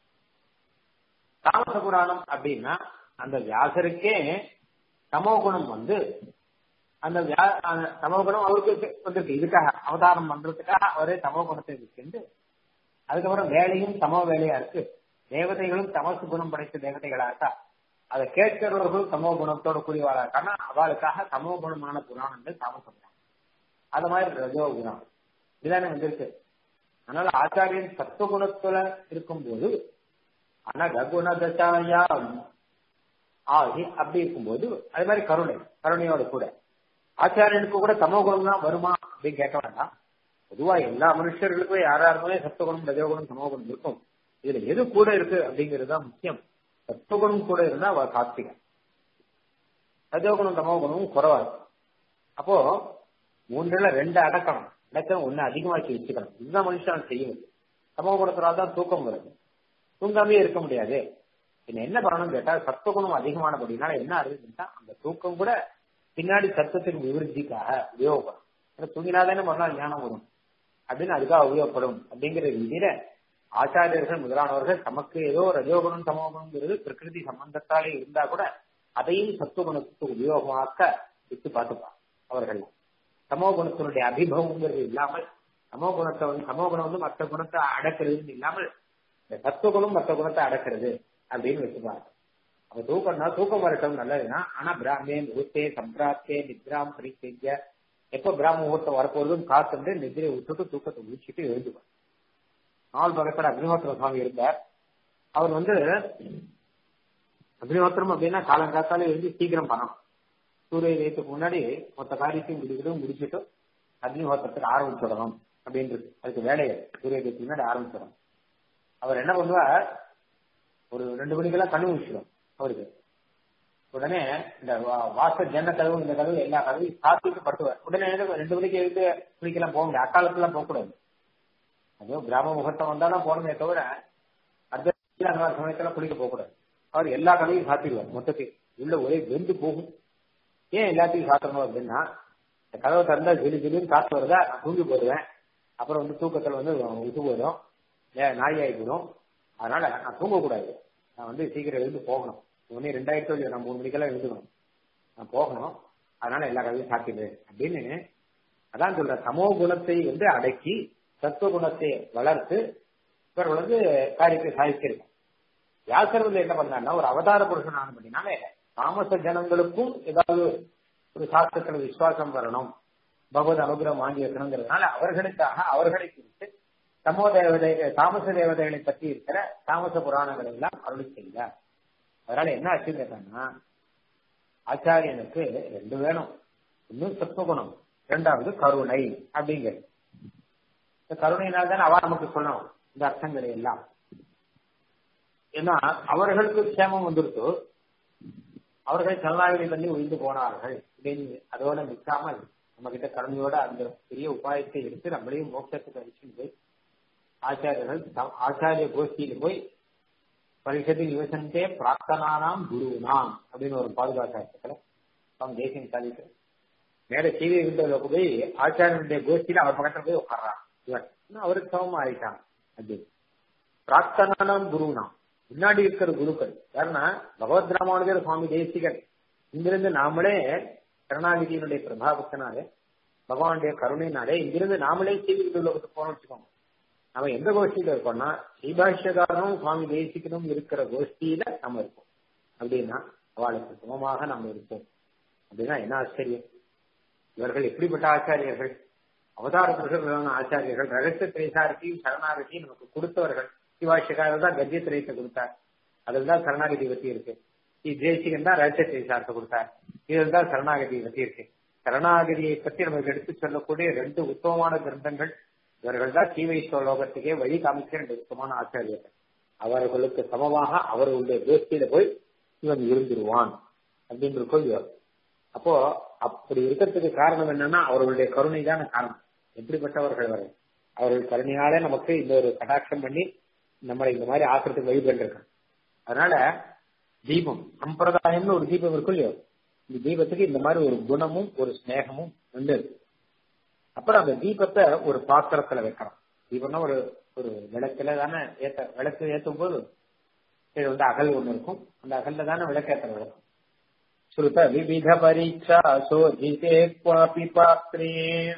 தாமச புராணம் அப்படின்னா அந்த வியாசருக்கே தமோகுணம் வந்து அந்த தமோகுணம் அவருக்கு வந்திருக்கு இதுக்காக அவதாரம் பண்றதுக்காக அவரே தமோகுணத்தை வச்சுட்டு அதுக்கப்புறம் வேலையும் தமோ வேலையா இருக்கு தேவதைகளும் தமசு குணம் படைத்த தேவதைகளா இருக்கா அதை கேட்கிறவர்களும் தமோ குணத்தோட கூடியவாளா இருக்கான்னா அவளுக்காக தமோ குணமான புராணங்கள் தாமச புராணம் அது மாதிரி ரஜோ குணம் இதுதானே வந்திருக்கு அதனால ஆச்சாரியன் சத்துவகுணத்துல இருக்கும்போது அனகுணதசாயாம் ஆகி அப்படி இருக்கும்போது அது மாதிரி கருணை கருணையோட கூட ஆச்சாரியனுக்கு கூட தமோ குணம் தான் வருமா அப்படின்னு கேட்க வேண்டாம் பொதுவா எல்லா மனுஷர்களுக்கும் யாரா இருந்தாலே சத்துவகுணம் ரஜோகுணம் சமோகுணம் இருக்கும் இதுல எது கூட இருக்கு அப்படிங்கிறது தான் முக்கியம் சத்துவகுணம் கூட இருந்தா அவ கார்த்திகை ரஜோகுணம் தமோகுணமும் குறவா இருக்கும் அப்போ மூன்றுல ரெண்டு அடக்கணும் அடக்கம் ஒண்ணு அதிகமாக்கி வச்சுக்கணும் இதுதான் மனுஷன் செய்யும் சமோகுணத்தினால தான் தூக்கம் வருது தூங்காமே இருக்க முடியாது என்ன என்ன பண்ணணும் கேட்டா சத்துவகுணம் அதிகமானபடினால என்ன ஆகுதுன்னா அந்த தூக்கம் கூட பின்னாடி சத்தத்தின் விவருத்திக்காக உபயோகப்படும் தூங்கினாதானே மறுநாள் ஞானம் வரும் அப்படின்னு அதுக்காக உபயோகப்படும் அப்படிங்கிற ரீதியில ஆச்சாரியர்கள் முதலானவர்கள் தமக்கு ஏதோ ரஜோகுணம் சமோகுணங்கிறது பிரகிருதி சம்பந்தத்தாலே இருந்தா கூட அதையும் சத்துவகுணத்துக்கு உபயோகமாக்க விட்டு பார்த்துப்பாங்க அவர்கள் சமோகுணத்தினுடைய அபிபவங்கிறது இல்லாமல் சமோகுணத்தை வந்து சமோகுணம் வந்து மற்ற குணத்தை அடக்கிறதுன்னு இல்லாமல் இந்த சத்துவகுணம் மற்ற குணத்தை அடக்கிறது அப்படின்னு வச்சுப்பாங்க அப்ப தூக்கம்னா தூக்கம் வரட்டும் நல்லதுன்னா ஆனா பிராமே முகூர்த்தே சம்பிராப்தே நித்ராம் பரிசெய்ய எப்ப பிராம முகூர்த்தம் வரப்போறதும் காத்துட்டு நிதிரை விட்டுட்டு தூக்கத்தை முடிச்சுட்டு எழுதுவார் நாள் பகத்தோட அக்னிஹோத்திர சுவாமி இருந்தார் அவர் வந்து அக்னிஹோத்திரம் அப்படின்னா காலங்காத்தால எழுதி சீக்கிரம் பண்ணணும் சூரிய உதயத்துக்கு முன்னாடி மொத்த காரியத்தையும் முடிக்கிட்டு முடிச்சுட்டு அக்னிஹோத்திரத்துக்கு ஆரம்பிச்சிடணும் அப்படின்றது அதுக்கு வேலையை சூரிய உதயத்துக்கு முன்னாடி ஆரம்பிச்சிடணும் அவர் என்ன பண்ணுவார் ஒரு ரெண்டு மணிக்கெல்லாம் கண்ணு முடிச்சிடும் அவருக்கு உடனே இந்த வாச ஜன்ன கதவு இந்த கதவு எல்லா கதவையும் சாத்திட்டு பட்டுவார் உடனே ரெண்டு மணிக்கு எழுந்து குளிக்கலாம் போக முடியாது அக்காலத்துலாம் போகக்கூடாது அதோ கிராம முகூர்த்தம் வந்தாலும் போனமே தவிர அந்த சமயத்துல குளிக்க போகக்கூடாது அவர் எல்லா கதவையும் சாத்திடுவார் மொத்தத்தையும் உள்ள ஒரே வெந்து போகும் ஏன் எல்லாத்தையும் சாத்தணும் அப்படின்னா இந்த கதவை திறந்தா ஜெலி ஜெலின்னு காத்து வருதா நான் தூங்கி போடுவேன் அப்புறம் வந்து தூக்கத்துல வந்து உத்து போயிடும் நாய் ஆகி போயிடும் அதனால நான் தூங்கக்கூடாது நான் வந்து சீக்கிரம் எழுந்து போகணும் ஒன்னு ரெண்டாயிரத்தி சொல்லி நான் மூணு மணிக்கெல்லாம் எழுந்துக்கணும் நான் போகணும் அதனால எல்லா கதையும் சாத்திடு அப்படின்னு அதான் சொல்ற சமோ குணத்தை வந்து அடக்கி சத்துவ குணத்தை வளர்த்து இவர்கள் வந்து காரியத்தை சாதிச்சிருக்காங்க வியாசர் வந்து என்ன பண்ணாருன்னா ஒரு அவதார புருஷன் ஆன பண்ணினாலே தாமச ஜனங்களுக்கும் ஏதாவது ஒரு சாஸ்திரத்துல விசுவாசம் வரணும் பகவத் அனுகிரகம் வாங்கி வைக்கணுங்கிறதுனால அவர்களுக்காக அவர்களை குறித்து தமோ தேவதை தாமச தேவதைகளை பற்றி இருக்கிற தாமச புராணங்களை எல்லாம் அருளி செய்தார் அதனால என்ன ஆச்சுன்னு கேட்டாங்கன்னா ஆச்சாரியனுக்கு ரெண்டு வேணும் இன்னும் சத்துவகுணம் இரண்டாவது கருணை அப்படிங்கிறது இந்த கருணையினால் தான் அவ நமக்கு சொல்லணும் இந்த அர்த்தங்களை எல்லாம் ஏன்னா அவர்களுக்கு க்ஷேமம் வந்துருத்து அவர்கள் சரணாகதி பண்ணி உயிர்ந்து போனார்கள் அப்படின்னு அதோட நிற்காமல் நம்ம கிட்ட கருணையோட அந்த பெரிய உபாயத்தை எடுத்து நம்மளையும் மோட்சத்துக்கு அழிச்சுட்டு போய் ஆச்சாரியர்கள் ஆச்சாரிய கோஷ்டியில போய் பரிஷத்து நிவசந்தே பிரார்த்தனானாம் குருனாம் அப்படின்னு ஒரு பாதுகாப்பு அவன் தேசியம் சாதிக்கிறார் மேல செய்தி விண்டோல போய் ஆச்சாரியனுடைய கோஷ்டியில அவர் பக்கத்துல போய் உட்கார்றான் இவன் அவருக்கு சமமா ஆயிட்டான் அது பிரார்த்தனானாம் குருனாம் முன்னாடி இருக்கிற குருக்கள் யாருன்னா பகவத் ராமானுஜர் சுவாமி தேசிகன் இங்கிருந்து நாமளே கருணாநிதியினுடைய பிரபாவத்தினாலே பகவானுடைய கருணையினாலே இங்கிருந்து நாமளே செய்தி விண்டோலத்துக்கு போனோம் வச்சுக்கோங்க நம்ம எந்த கோஷ்டியில இருக்கோம்னா ஸ்ரீபாஷ்யகாரனும் சுவாமி தேசிகனும் இருக்கிற கோஷ்டியில நம்ம இருக்கோம் அப்படின்னா அவளுக்கு சமமாக நம்ம இருப்போம் அப்படின்னா என்ன ஆச்சரியம் இவர்கள் எப்படிப்பட்ட ஆச்சாரியர்கள் அவதார புருஷர்களான ஆச்சாரியர்கள் ரகசிய திரைசாரத்தையும் சரணாகதியும் நமக்கு கொடுத்தவர்கள் சிவாஷிகாரர் தான் கத்திய திரையத்தை கொடுத்தார் அதில் தான் சரணாகதி பத்தி இருக்கு தேசிகன் தான் ரகசிய திரைசாரத்தை கொடுத்தார் இதில் தான் சரணாகதி பத்தி இருக்கு சரணாகதியை பற்றி நமக்கு எடுத்து சொல்லக்கூடிய ரெண்டு உத்தமமான கிரந்தங்கள் இவர்கள் தான் சீவைஸ்வர லோகத்துக்கே வழி காமிக்கிற ரெண்டு உத்தமமான ஆச்சாரியர்கள் அவர்களுக்கு சமமாக அவர்களுடைய கோஷ்டியில போய் இவன் இருந்துருவான் அப்படின்னு கொள்வார் அப்போ அப்படி இருக்கிறதுக்கு காரணம் என்னன்னா அவர்களுடைய கருணை தான காரணம் எப்படிப்பட்டவர்கள் வரை அவர்கள் கருணையாலே நமக்கு இந்த ஒரு கடாட்சம் பண்ணி நம்மளை இந்த மாதிரி ஆக்கிறதுக்கு வழி பண்ணிருக்காங்க அதனால தீபம் சம்பிரதாயம்னு ஒரு தீபம் இருக்கும் இல்லையோ இந்த தீபத்துக்கு இந்த மாதிரி ஒரு குணமும் ஒரு ஸ்நேகமும் உண்டு இருக்கு அப்புறம் அந்த தீபத்தை ஒரு பாத்திரத்துல வைக்கிறோம் தீபம்னா ஒரு ஒரு விளக்குல தானே ஏத்த விளக்கு ஏத்தும் போது இது வந்து அகல் ஒண்ணு இருக்கும் அந்த அகல்ல தானே விளக்கேற்ற விளக்கும் ஸ்ருத விவித பரீட்சா சோதிதே குவாபி பாத்திரே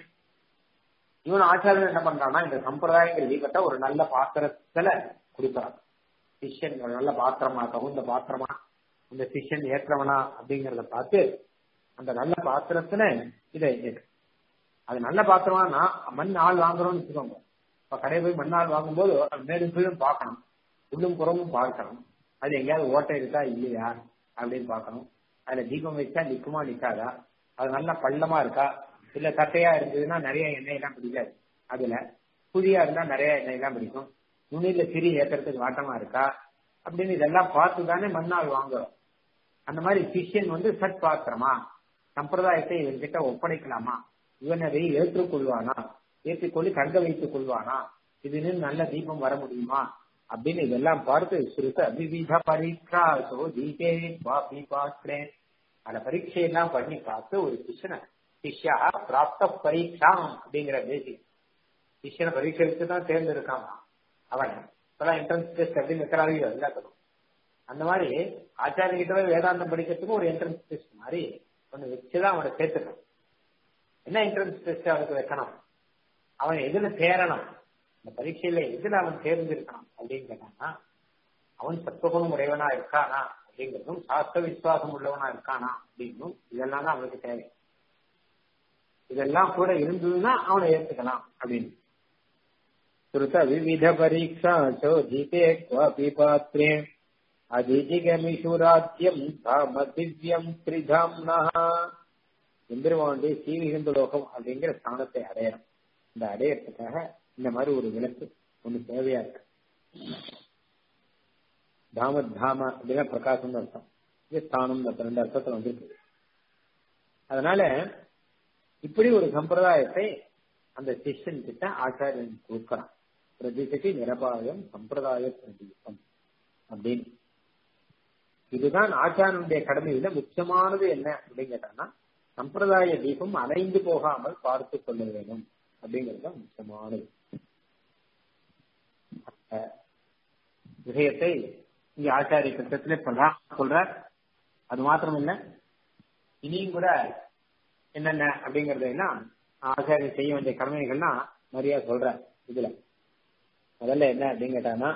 இவன் ஆச்சாரியர் என்ன பண்றான்னா இந்த சம்பிரதாயங்கிற தீபத்தை ஒரு நல்ல பாத்திரத்துல கொடுக்குறான் சிஷ்யன் ஒரு நல்ல பாத்திரமா தகுந்த பாத்திரமா இந்த சிஷ்யன் ஏற்றவனா அப்படிங்கறத பார்த்து அந்த நல்ல பாத்திரத்துல இதை அது நல்ல பாத்திரம்னா மண் ஆள் வாங்குறோம்னு வச்சுக்கோங்க இப்ப கடையை போய் மண் ஆள் வாங்கும்போது மேலும் கீழும் பார்க்கணும் உள்ளும் புறமும் பார்க்கணும் அது எங்கேயாவது ஓட்டை இருக்கா இல்லையா அப்படின்னு பார்க்கணும் அதுல தீபம் வச்சா நிக்குமா நிக்காதா அது நல்லா பள்ளமா இருக்கா இல்ல தட்டையா இருந்ததுன்னா நிறைய எண்ணெய் எல்லாம் பிடிக்காது அதுல புதியா இருந்தா நிறைய எண்ணெய் எல்லாம் பிடிக்கும் நுனியில சிறி ஏத்துறதுக்கு வாட்டமா இருக்கா அப்படின்னு இதெல்லாம் பார்த்து தானே மண்ணால் வாங்குறோம் அந்த மாதிரி சிஷ்யன் வந்து சட் பாத்திரமா சம்பிரதாயத்தை இவன்கிட்ட ஒப்படைக்கலாமா இவன் அதை ஏற்றுக்கொள்வானா ஏற்றுக்கொள்ளி தங்க வைத்துக் கொள்வானா இதுன்னு நல்ல தீபம் வர முடியுமா அப்படின்னு இதெல்லாம் பார்த்து சுருத்த விவித பரீட்சா சோ தீபே பாபி பாத்திரேன் அந்த பரீட்சையெல்லாம் பண்ணி பார்த்து ஒரு சிஷ்யனை சிஷ்யா பிராப்த பரீட்சாம் அப்படிங்கிற பேசி சிஷ்யனை பரீட்சை வச்சு தான் தேர்ந்தெடுக்காமா அவன் இப்பெல்லாம் என்ட்ரன்ஸ் டெஸ்ட் அப்படின்னு வைக்கிறாங்க எல்லாத்துக்கும் அந்த மாதிரி ஆச்சாரிய கிட்ட போய் வேதாந்தம் படிக்கிறதுக்கு ஒரு என்ட்ரன்ஸ் டெஸ்ட் மாதிரி ஒன்று வச்சுதான் அவனை சேர்த்துக்கணும் என்ன என்ட்ரன்ஸ் டெஸ்ட் அவனுக்கு வைக்கணும் அவன் எதுல சேரணும் இந்த பரீட்சையில எதுல அவன் தேர்ந்திருக்கான் அப்படின்னு கேட்டான்னா அவன் சத்துவகுணம் உடையவனா இருக்கானா அப்படிங்கிறதும் சாஸ்திர விசுவாசம் உள்ளவனா இருக்கானா அப்படின்னும் இதெல்லாம் தான் அவனுக்கு தேவை இதெல்லாம் கூட இருந்ததுன்னா அவனை ஏத்துக்கலாம் அப்படின்னு ஸ்ருத விவித பரீட்சா சோதிதே क्वापि பாத்ரே அதிஜிகமிஷுராத்தியம் தாம திவ்யம் திரிதாம்னா எந்திரவாண்டி சீவிகந்த லோகம் அப்படிங்கிற ஸ்தானத்தை அடையணும் இந்த அடையறதுக்காக இந்த மாதிரி ஒரு விளக்கு ஒண்ணு தேவையா இருக்கு தாம தாம அப்படின்னா பிரகாசம் அர்த்தம் இது ஸ்தானம் ரெண்டு அர்த்தத்துல வந்திருக்கு அதனால இப்படி ஒரு சம்பிரதாயத்தை அந்த சிஷ்யன் கிட்ட ஆச்சாரியன் கொடுக்கிறான் பிரதிசதி நிரபாயம் சம்பிரதாய பிரதீபம் அப்படின்னு இதுதான் ஆச்சாரனுடைய கடமையில முக்கியமானது என்ன அப்படின்னு கேட்டான்னா சம்பிரதாய தீபம் அலைந்து போகாமல் பார்த்து கொள்ள வேண்டும் அப்படிங்கிறது முக்கியமானது விஷயத்தை இங்க ஆச்சாரிய கிருத்தத்திலே பிரதான் சொல்ற அது மாத்திரம் இல்ல இனியும் கூட என்னென்ன அப்படிங்கறது எல்லாம் ஆச்சாரியன் செய்ய வேண்டிய கடமைகள்லாம் நிறைய சொல்ற இதுல முதல்ல என்ன அப்படின்னு கேட்டானா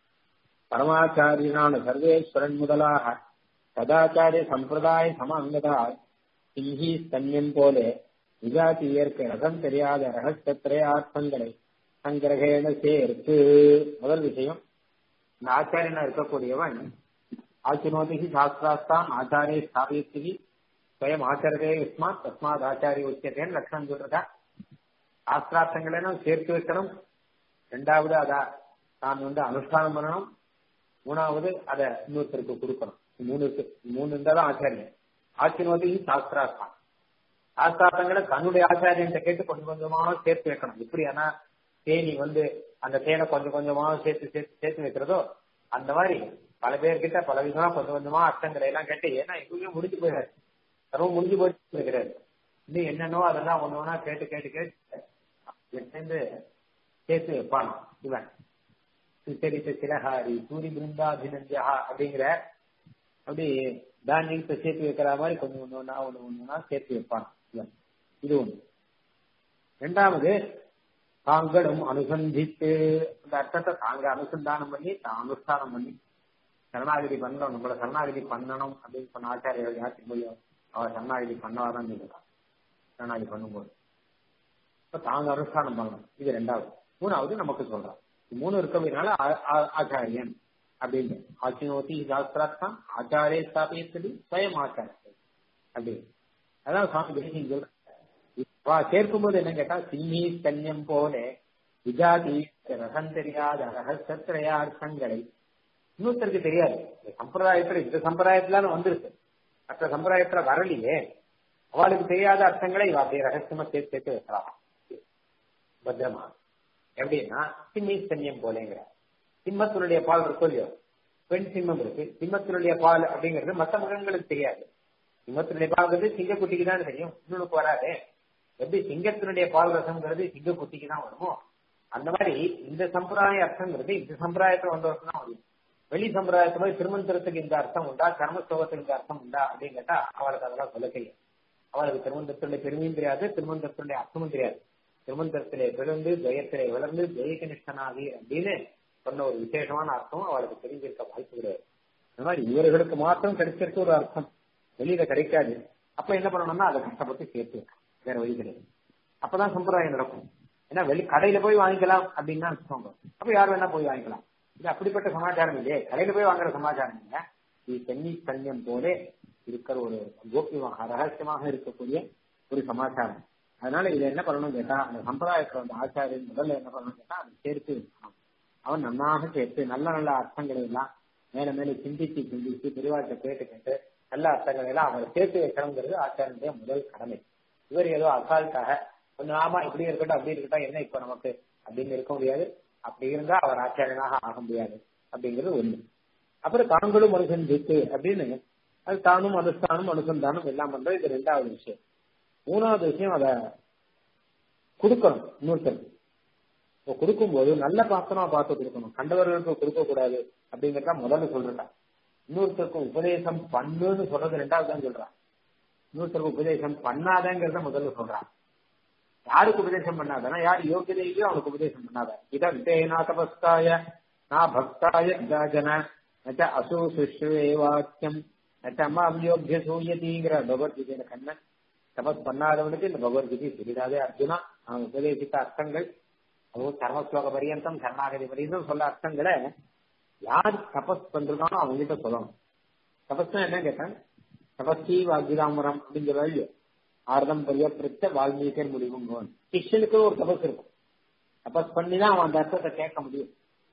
பரமாச்சாரியனான சர்வேஸ்வரன் முதலாக சதாச்சாரிய சம்பிரதாய சம அங்கதால் சிங்கி ஸ்தன்யம் போல விஜாத்தியர்க்கு ரகம் தெரியாத ரகசியத்திரையார்த்தங்களை சங்கிரகேண சேர்த்து முதல் விஷயம் இந்த ஆச்சாரியனா இருக்கக்கூடியவன் ஆச்சினோதிகி சாஸ்திராஸ்தான் ஆச்சாரிய ஸ்தாபியத்திகி ஸ்வயம் ஆச்சாரதே யுஸ்மாத் தஸ்மாத் ஆச்சாரிய உச்சத்தேன்னு லட்சணம் சொல்றதா சாஸ்திரார்த்தங்களெல்லாம் சேர்த்து வைக்கணும் ரெண்டாவது அத தான் வந்து அனுஷ்டானம் பண்ணணும் மூணாவது அதை இன்னொருத்தருக்கு கொடுக்கணும் மூணு மூணு இருந்தாலும் ஆச்சாரியன் ஆச்சினோதி சாஸ்திராஸ்தான் சாஸ்திரார்த்தங்களை தன்னுடைய ஆச்சாரியன்ட்ட கேட்டு கொஞ்சம் கொஞ்சமா சேர்த்து வைக்கணும் எப்படி ஆனா தேனி வந்து அந்த தேனை கொஞ்சம் கொஞ்சமா சேர்த்து சேர்த்து சேர்த்து வைக்கிறதோ அந்த மாதிரி பல பேர்கிட்ட பல விதமா கொஞ்சம் கொஞ்சமா அர்த்தங்களை எல்லாம் கேட்டு ஏன்னா எங்கேயும் முடிஞ்சு போயிடாது சர்வம் முடிஞ்சு போயிட்டு இருக்கிறாரு இன்னும் என்னன்னோ அதெல்லாம் ஒண்ணு ஒண்ணா கேட்டு கேட்டு கேட்டு சேர்ந்து சேர்த்து வைப்பான் இவன் சுச்சரித்த சிலஹாரி சூரி பிருந்தாபினந்தியா அப்படிங்கிற அப்படி தானியத்தை சேர்த்து வைக்கிற மாதிரி கொஞ்சம் ஒண்ணு ஒண்ணா ஒண்ணு ஒண்ணுனா சேர்த்து வைப்பான் இவன் இது ஒண்ணு ரெண்டாவது தாங்களும் அனுசந்தித்து அந்த அர்த்தத்தை தாங்க அனுசந்தானம் பண்ணி தான் அனுஷ்டானம் பண்ணி சரணாகதி பண்ணணும் நம்மள சரணாகதி பண்ணணும் அப்படின்னு சொன்ன ஆச்சாரியர்கள் யாருக்கு முடியும் அவர் சரணாகதி பண்ணவாதான் சொல்லுறான் சரணாகதி பண்ணும்போது இப்ப தாங்க அனுஷ்டானம் பண்ணணும் இது ரெண்டாவது மூணாவது நமக்கு சொல்றான் மூணு இருக்கவினால ஆச்சாரியன் அப்படின்னு ஆச்சினோதி சாஸ்திரார்த்தம் ஆச்சாரிய ஸ்தாபியத்தது ஸ்வயம் ஆச்சாரிய அப்படின்னு அதான் சுவாமி தேசியம் சொல்ற சேர்க்கும் போது என்ன கேட்டா சிம்மி கன்யம் போல விஜாதி ரகம் தெரியாத ரகசியத்திரையார்த்தங்களை இன்னொருத்தருக்கு தெரியாது இந்த சம்பிரதாயத்துல இந்த சம்பிரதாயத்துல வந்துருக்கு மற்ற சம்பிரதாயத்துல வரலையே அவளுக்கு தெரியாத அர்த்தங்களை இவ அப்படியே ரகசியமா சேர்த்து சேர்த்து வைக்கலாம் பத்திரமா எப்படின்னா சிம்மி சன்னியம் போலேங்கிற சிம்மத்தினுடைய பால் இருக்கும் இல்லையோ பெண் சிம்மம் இருக்கு சிம்மத்தினுடைய பால் அப்படிங்கிறது மற்ற மிருகங்களுக்கு தெரியாது சிம்மத்தினுடைய பால்ங்கிறது சிங்கக்குட்டிக்கு தான் தெரியும் இன்னொன்னு வராது எப்படி சிங்கத்தினுடைய பால் ரசம்ங்கிறது சிங்கக்குட்டிக்கு தான் வருமோ அந்த மாதிரி இந்த சம்பிரதாய அர்த்தங்கிறது இந்த சம்பிரதாயத்துல வந்தவருக்கு தான் வரும் வெளி சம்பிரதாயத்து மாதிரி திருமந்திரத்துக்கு இந்த அர்த்தம் உண்டா கர்மஸ்லோகத்துக்கு இந்த அர்த்தம் உண்டா அப்படின்னு கேட்டா அவளுக்கு அதெல்லாம் சொல்ல தெரியும் அவளுக்கு திருமந்திரத்துடைய பெருமையும் தெரியாது திருமந்திரத்துடைய அர்த்தமும் தெரியாது திருமந்திரத்திலே பிறந்து ஜெயத்திலே வளர்ந்து ஜெயகனிஷ்டனாகி அப்படின்னு சொன்ன ஒரு விசேஷமான அர்த்தம் அவளுக்கு தெரிஞ்சிருக்க வாய்ப்பு கிடையாது இந்த மாதிரி இவர்களுக்கு மாத்திரம் கிடைச்சிருக்க ஒரு அர்த்தம் வெளியில கிடைக்காது அப்ப என்ன பண்ணணும்னா அதை கஷ்டப்பட்டு சேர்த்து வேற வழி கிடையாது அப்பதான் சம்பிரதாயம் நடக்கும் ஏன்னா வெளி கடையில போய் வாங்கிக்கலாம் அப்படின்னு வச்சுக்கோங்க அப்ப யார் வேணா போய் வாங்கிக்கலாம் இது அப்படிப்பட்ட சமாச்சாரம் இல்லையே கடையில போய் வாங்குற சமாச்சாரம் இல்ல இது சென்னி கல்யம் போலே இருக்கிற ஒரு கோபியமாக ரகசியமாக இருக்கக்கூடிய ஒரு சமாச்சாரம் அதனால இதை என்ன பண்ணணும் கேட்டா அந்த சம்பிரதாயத்துல வந்து ஆச்சாரியன் முதல்ல என்ன பண்ணணும் கேட்டா அதை சேர்த்து வைக்கணும் அவன் நன்னாக சேர்த்து நல்ல நல்ல அர்த்தங்களை எல்லாம் மேல மேல சிந்திச்சு சிந்திச்சு பெரியவாழ்க்கை கேட்டு கேட்டு நல்ல அர்த்தங்களை எல்லாம் அவரை சேர்த்து வைக்கணுங்கிறது ஆச்சாரியனுடைய முதல் கடமை இவர் ஏதோ அசால்ட்டாக கொஞ்சம் ஆமா இப்படி இருக்கட்டும் அப்படி இருக்கட்டும் என்ன இப்ப நமக்கு அப்படின்னு இருக்க முடியாது அப்படி இருந்தா அவர் ஆச்சாரியனாக ஆக முடியாது அப்படிங்கிறது ஒண்ணு அப்புறம் தாங்களும் அனுசந்தித்து அப்படின்னு அது தானும் அனுஷ்டானும் அனுசந்தானம் எல்லாம் பண்றது இது ரெண்டாவது விஷயம் மூணாவது விஷயம் அத கொடுக்கணும் இன்னொருத்தருக்கு இப்போ கொடுக்கும்போது நல்ல பாத்திரமா பார்த்து கொடுக்கணும் கண்டவர்களுக்கு கொடுக்க கூடாது அப்படிங்கறத முதல்ல சொல்றேன் இன்னொருத்தருக்கு உபதேசம் பண்ணுன்னு சொல்றது ரெண்டாவது தான் சொல்றான் இன்னொருத்தருக்கு உபதேசம் பண்ணாதங்கிறத முதல்ல சொல்றான் யாருக்கு உபதேசம் பண்ணாதனா யார் யோகியதை இல்லையோ அவனுக்கு உபதேசம் பண்ணாத இடம் தேனா தபஸ்தாய நான் பக்தாய ஜாஜன நச்ச அசு சுஷ்வே வாக்கியம் நச்ச அம்மா அவ்யோக்கிய சூயதிங்கிற பகவத்கீதையில கண்ணன் தபஸ் பண்ணாதவனுக்கு இந்த பகவத்கீதை தெரியாதே அர்ஜுனா அவன் உபதேசித்த அர்த்தங்கள் அதுவும் கர்மஸ்லோக பரியந்தம் சரணாகதி பரியந்தம் சொல்ல அர்த்தங்களை யார் தபஸ் பண்றானோ அவங்ககிட்ட சொல்லணும் தபஸ் என்ன கேட்டேன் தபஸ்தி வாக்கிதாமரம் அப்படிங்கிற இல்லையோ ஆர்தம் பரியப்பிரித்த வால்மீகர் முடிவுங்கோன் சிஷ்யனுக்கு ஒரு தபஸ் இருக்கும் தபஸ் பண்ணி தான் அவன் அந்த அர்த்தத்தை கேட்க முடியும்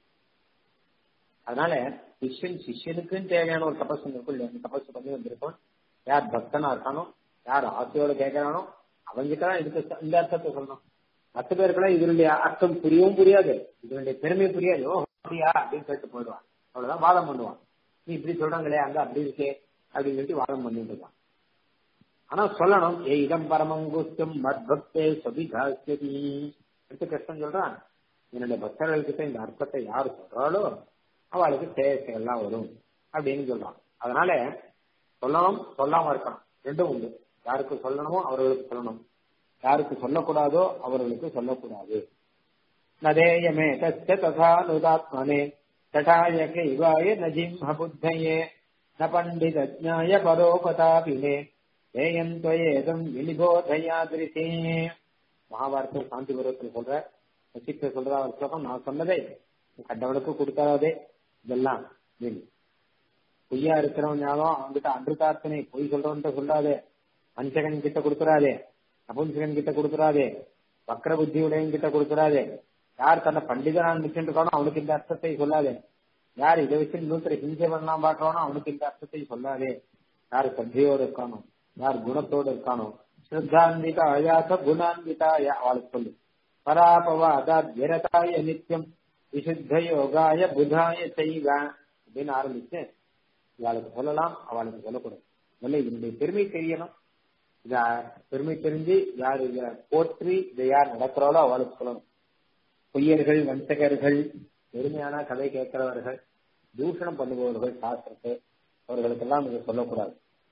அதனால சிஷ்யன் சிஷ்யனுக்குன்னு தேவையான ஒரு தபஸ் இருக்கும் இல்லையா அந்த தபஸ் பண்ணி வந்திருக்கோம் யார் பக்தனா இருக்கானோ யார் ஆசையோட கேட்கறானோ அவங்கிட்ட தான் இதுக்கு இந்த அர்த்தத்தை சொல்லணும் மற்ற பேருக்குலாம் இதனுடைய அர்த்தம் புரியவும் புரியாது இதனுடைய பெருமை புரியாது ஓ அப்படியா அப்படின்னு சொல்லிட்டு போயிடுவான் அவ்வளவுதான் வாதம் பண்ணுவான் நீ இப்படி சொல்றாங்களே அங்க அப்படி இருக்கே அப்படின்னு சொல்லிட்டு வாதம் பண்ணிட்டு இருக்கான் ஆனா சொல்லணும் ஏ இடம் பரமங்குஸ்தும் மத்பக்தே சபிகாஸ்யதி எடுத்து கஷ்டம் சொல்றான் என்னுடைய பக்தர்கள்கிட்ட இந்த அர்த்தத்தை யார் சொல்றாளோ அவளுக்கு தேவைகள் எல்லாம் வரும் அப்படின்னு சொல்றான் அதனால சொல்லணும் சொல்லாம இருக்கணும் ரெண்டும் உண்டு யாருக்கு சொல்லணுமோ அவர்களுக்கு சொல்லணும் யாருக்கு சொல்லக்கூடாதோ அவர்களுக்கு சொல்லக்கூடாது நதேயமே தஸ்ய ததானுதாத்மனே தடாய கைவாய நஜிம்ஹ புத்தயே ந பண்டிதஜ்ஞாய பரோபதாபினே ஏயம் துவயேதம் வினிபோதயாதிரிசே மகாபாரதம் சாந்தி பருவத்தில் சொல்ற வசிக்க சொல்றதா ஒரு ஸ்லோகம் நான் சொன்னதே கண்டவனுக்கு கொடுக்காதே இதெல்லாம் வீண். பொய்யா இருக்கிறவன் ஞாபகம் அவன்கிட்ட அன்றுதார்த்தனை பொய் சொல்றவன்கிட்ட சொல்லாதே மனுஷகன் கிட்ட கொடுத்துறாதே அபுன்சகன் கிட்ட கொடுத்துறாதே வக்கர புத்தி உடையவன் கிட்ட கொடுத்துறாதே யார் தன்னை பண்டிதனான் நினைச்சுட்டு இருக்கானோ அவனுக்கு இந்த அர்த்தத்தை சொல்லாதே யார் இதை வச்சு இன்னொருத்தரை ஹிம்சை பண்ணலாம் பாக்குறானோ அவனுக்கு இந்த அர்த்தத்தை சொல்லாதே யார் சத்தியோடு இருக்கானோ யார் குணத்தோடு இருக்கானோ ஸ்ரத்தான்விதா அயாச குணான்விதாய அவளுக்கு சொல்லு பராபவாதாத் விரதாய நித்தியம் விசுத்த யோகாய புதாய செய்வ அப்படின்னு ஆரம்பிச்சு இவாளுக்கு சொல்லலாம் அவளுக்கு சொல்லக்கூடாது முதல்ல இதனுடைய பெருமை தெரியணும் இத பெருமை தெரிஞ்சு யார் இத போற்றி இதை யார் நடக்கிறாளோ அவளுக்கு சொல்லணும் பொய்யர்கள் வஞ்சகர்கள் பெருமையான கதை கேட்கிறவர்கள் தூஷணம் பண்ணுபவர்கள் சாஸ்திரத்தை அவர்களுக்கெல்லாம் இதை சொல்லக்கூடாது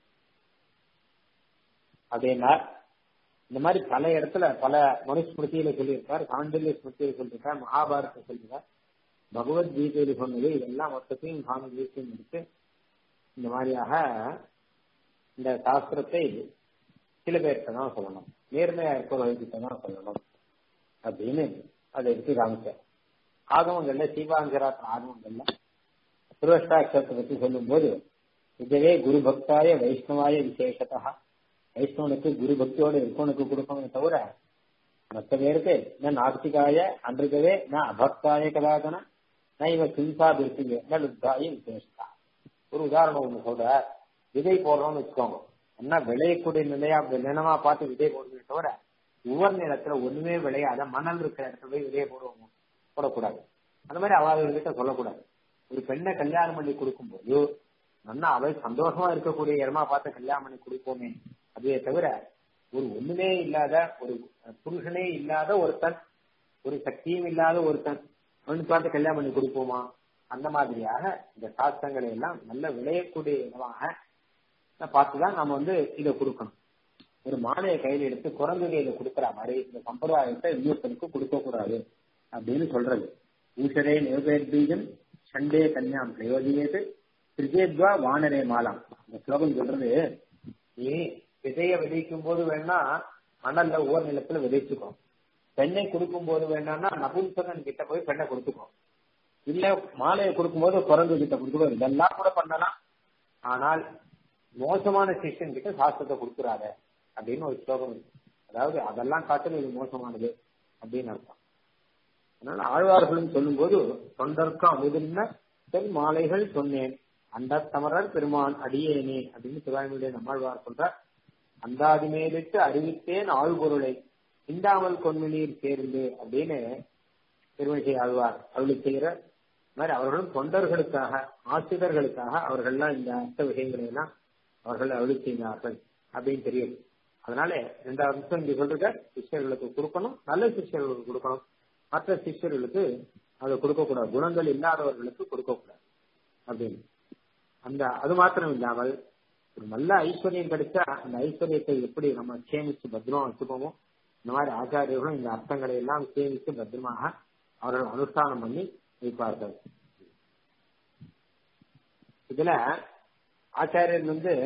அப்படின்னா இந்த மாதிரி பல இடத்துல பல மனுஸ்மிருதியில சொல்லியிருக்கார் காண்டல்ய ஸ்மிருதியில சொல்லியிருக்கார் மகாபாரத சொல்லியிருக்கார் பகவத்கீதையில சொன்னது இதெல்லாம் மொத்தத்தையும் சுவாமி தேசியம் எடுத்து இந்த மாதிரியாக இந்த சாஸ்திரத்தை சில பேர்கிட்ட தான் சொல்லணும் நேர்மையா இருப்பவர்கிட்ட தான் சொல்லணும் அப்படின்னு அதை எடுத்து காமிச்சார் ஆகமங்கள்ல சீவாங்கராத் ஆகமங்கள்ல திருவஷ்டாட்சரத்தை பத்தி சொல்லும் போது இதுவே குரு பக்தாய வைஷ்ணவாய விசேஷத்தா வைஷ்ணவனுக்கு குரு பக்தியோட இருக்கவனுக்கு கொடுக்கணுமே தவிர மற்ற பேருக்கு நான் நாஸ்திகாய அன்றுகவே நான் அபக்தாய கதாகன நான் இவன் சிம்சா பிரித்துங்க நான் லுத்தாய விசேஷத்தா ஒரு உதாரணம் ஒண்ணு சொல்ற விதை போடுறோம்னு வச்சுக்கோங்க என்ன விளையக்கூடிய நிலையா நிலமா பார்த்து விதை போடுறதே தவிர ஒவ்வொரு நிலத்துல ஒண்ணுமே விளையாத மணல் இருக்கிற இடத்துல போய் விதையை போடுவோம் போடக்கூடாது அந்த மாதிரி அவர்கிட்ட சொல்லக்கூடாது ஒரு பெண்ணை கல்யாணம் பண்ணி கொடுக்கும்போது நல்லா அவள் சந்தோஷமா இருக்கக்கூடிய இடமா பார்த்து கல்யாணம் பண்ணி கொடுப்போமே அதுவே தவிர ஒரு ஒண்ணுமே இல்லாத ஒரு புருஷனே இல்லாத ஒருத்தன் ஒரு சக்தியும் இல்லாத ஒருத்தன் அவனுக்கு பார்த்து கல்யாணம் பண்ணி கொடுப்போமா அந்த மாதிரியாக இந்த சாஸ்திரங்களை எல்லாம் நல்ல விளையக்கூடிய இடமாக பார்த்துதான் நம்ம வந்து இதை கொடுக்கணும் ஒரு மாலையை கையில எடுத்து குரங்கு கையில கொடுக்குற மாதிரி இந்த சம்பிரதாயத்தை இன்னொருத்தனுக்கு கொடுக்க கூடாது அப்படின்னு சொல்றது ஊஷரே நியோபேத்பீஜம் சண்டே கன்யாம் பிரயோஜியது திரிஜேத்வா வானரே மாலாம் இந்த ஸ்லோகம் சொல்றது நீ விதைய விதைக்கும் போது வேணா மணல்ல ஓர் நிலத்துல விதைச்சுக்கோ பெண்ணை கொடுக்கும் போது வேணாம்னா நபும்சகன் கிட்ட போய் பெண்ணை கொடுத்துக்கோ இல்ல மாலையை கொடுக்கும்போது குரங்கு கிட்ட கொடுத்துக்கோ இதெல்லாம் கூட பண்ணலாம் ஆனால் மோசமான சிஷ்யன் கிட்ட சாஸ்திரத்தை கொடுக்குறாத அப்படின்னு ஒரு ஸ்லோகம் இருக்கு அதாவது அதெல்லாம் காட்டிலும் இது மோசமானது அப்படின்னு அர்த்தம் அதனால ஆழ்வார்களும் சொல்லும் போது தொண்டர்க்கும் அமுதின்ன பெண் மாலைகள் சொன்னேன் அந்த தமரர் பெருமான் அடியேனே அப்படின்னு சிவாயனுடைய நம்மாழ்வார் சொல்றார் அந்தாதி மேலிட்டு அறிவித்தேன் ஆழ்பொருளை இந்தாமல் கொன்மினீர் சேர்ந்து அப்படின்னு திருமணிசை ஆழ்வார் அருளி செய்கிற மாதிரி அவர்களும் தொண்டர்களுக்காக ஆசிரியர்களுக்காக அவர்கள்லாம் இந்த அர்த்த விஷயங்களை எல்லாம் அவர்கள் அருளி செய்தார்கள் அப்படின்னு தெரியும் அதனால ரெண்டு அம்சம் இங்க சொல்றத சிஷ்யர்களுக்கு கொடுக்கணும் நல்ல சிஷ்யர்களுக்கு கொடுக்கணும் மற்ற சிஷ்யர்களுக்கு அதை கொடுக்கக்கூடாது குணங்கள் இல்லாதவர்களுக்கு கொடுக்கக்கூடாது அப்படின்னு அந்த அது மாத்திரம் இல்லாமல் ஒரு நல்ல ஐஸ்வர்யம் கிடைச்சா அந்த ஐஸ்வர்யத்தை எப்படி நம்ம சேமிச்சு பத்திரமா வச்சுப்போமோ இந்த மாதிரி ஆச்சாரியர்களும் இந்த அர்த்தங்களை எல்லாம் சேமித்து பத்திரமாக அவர்கள் அனுஷ்டானம் பண்ணி வைப்பார்கள் இதுல ஆச்சாரியர் வந்து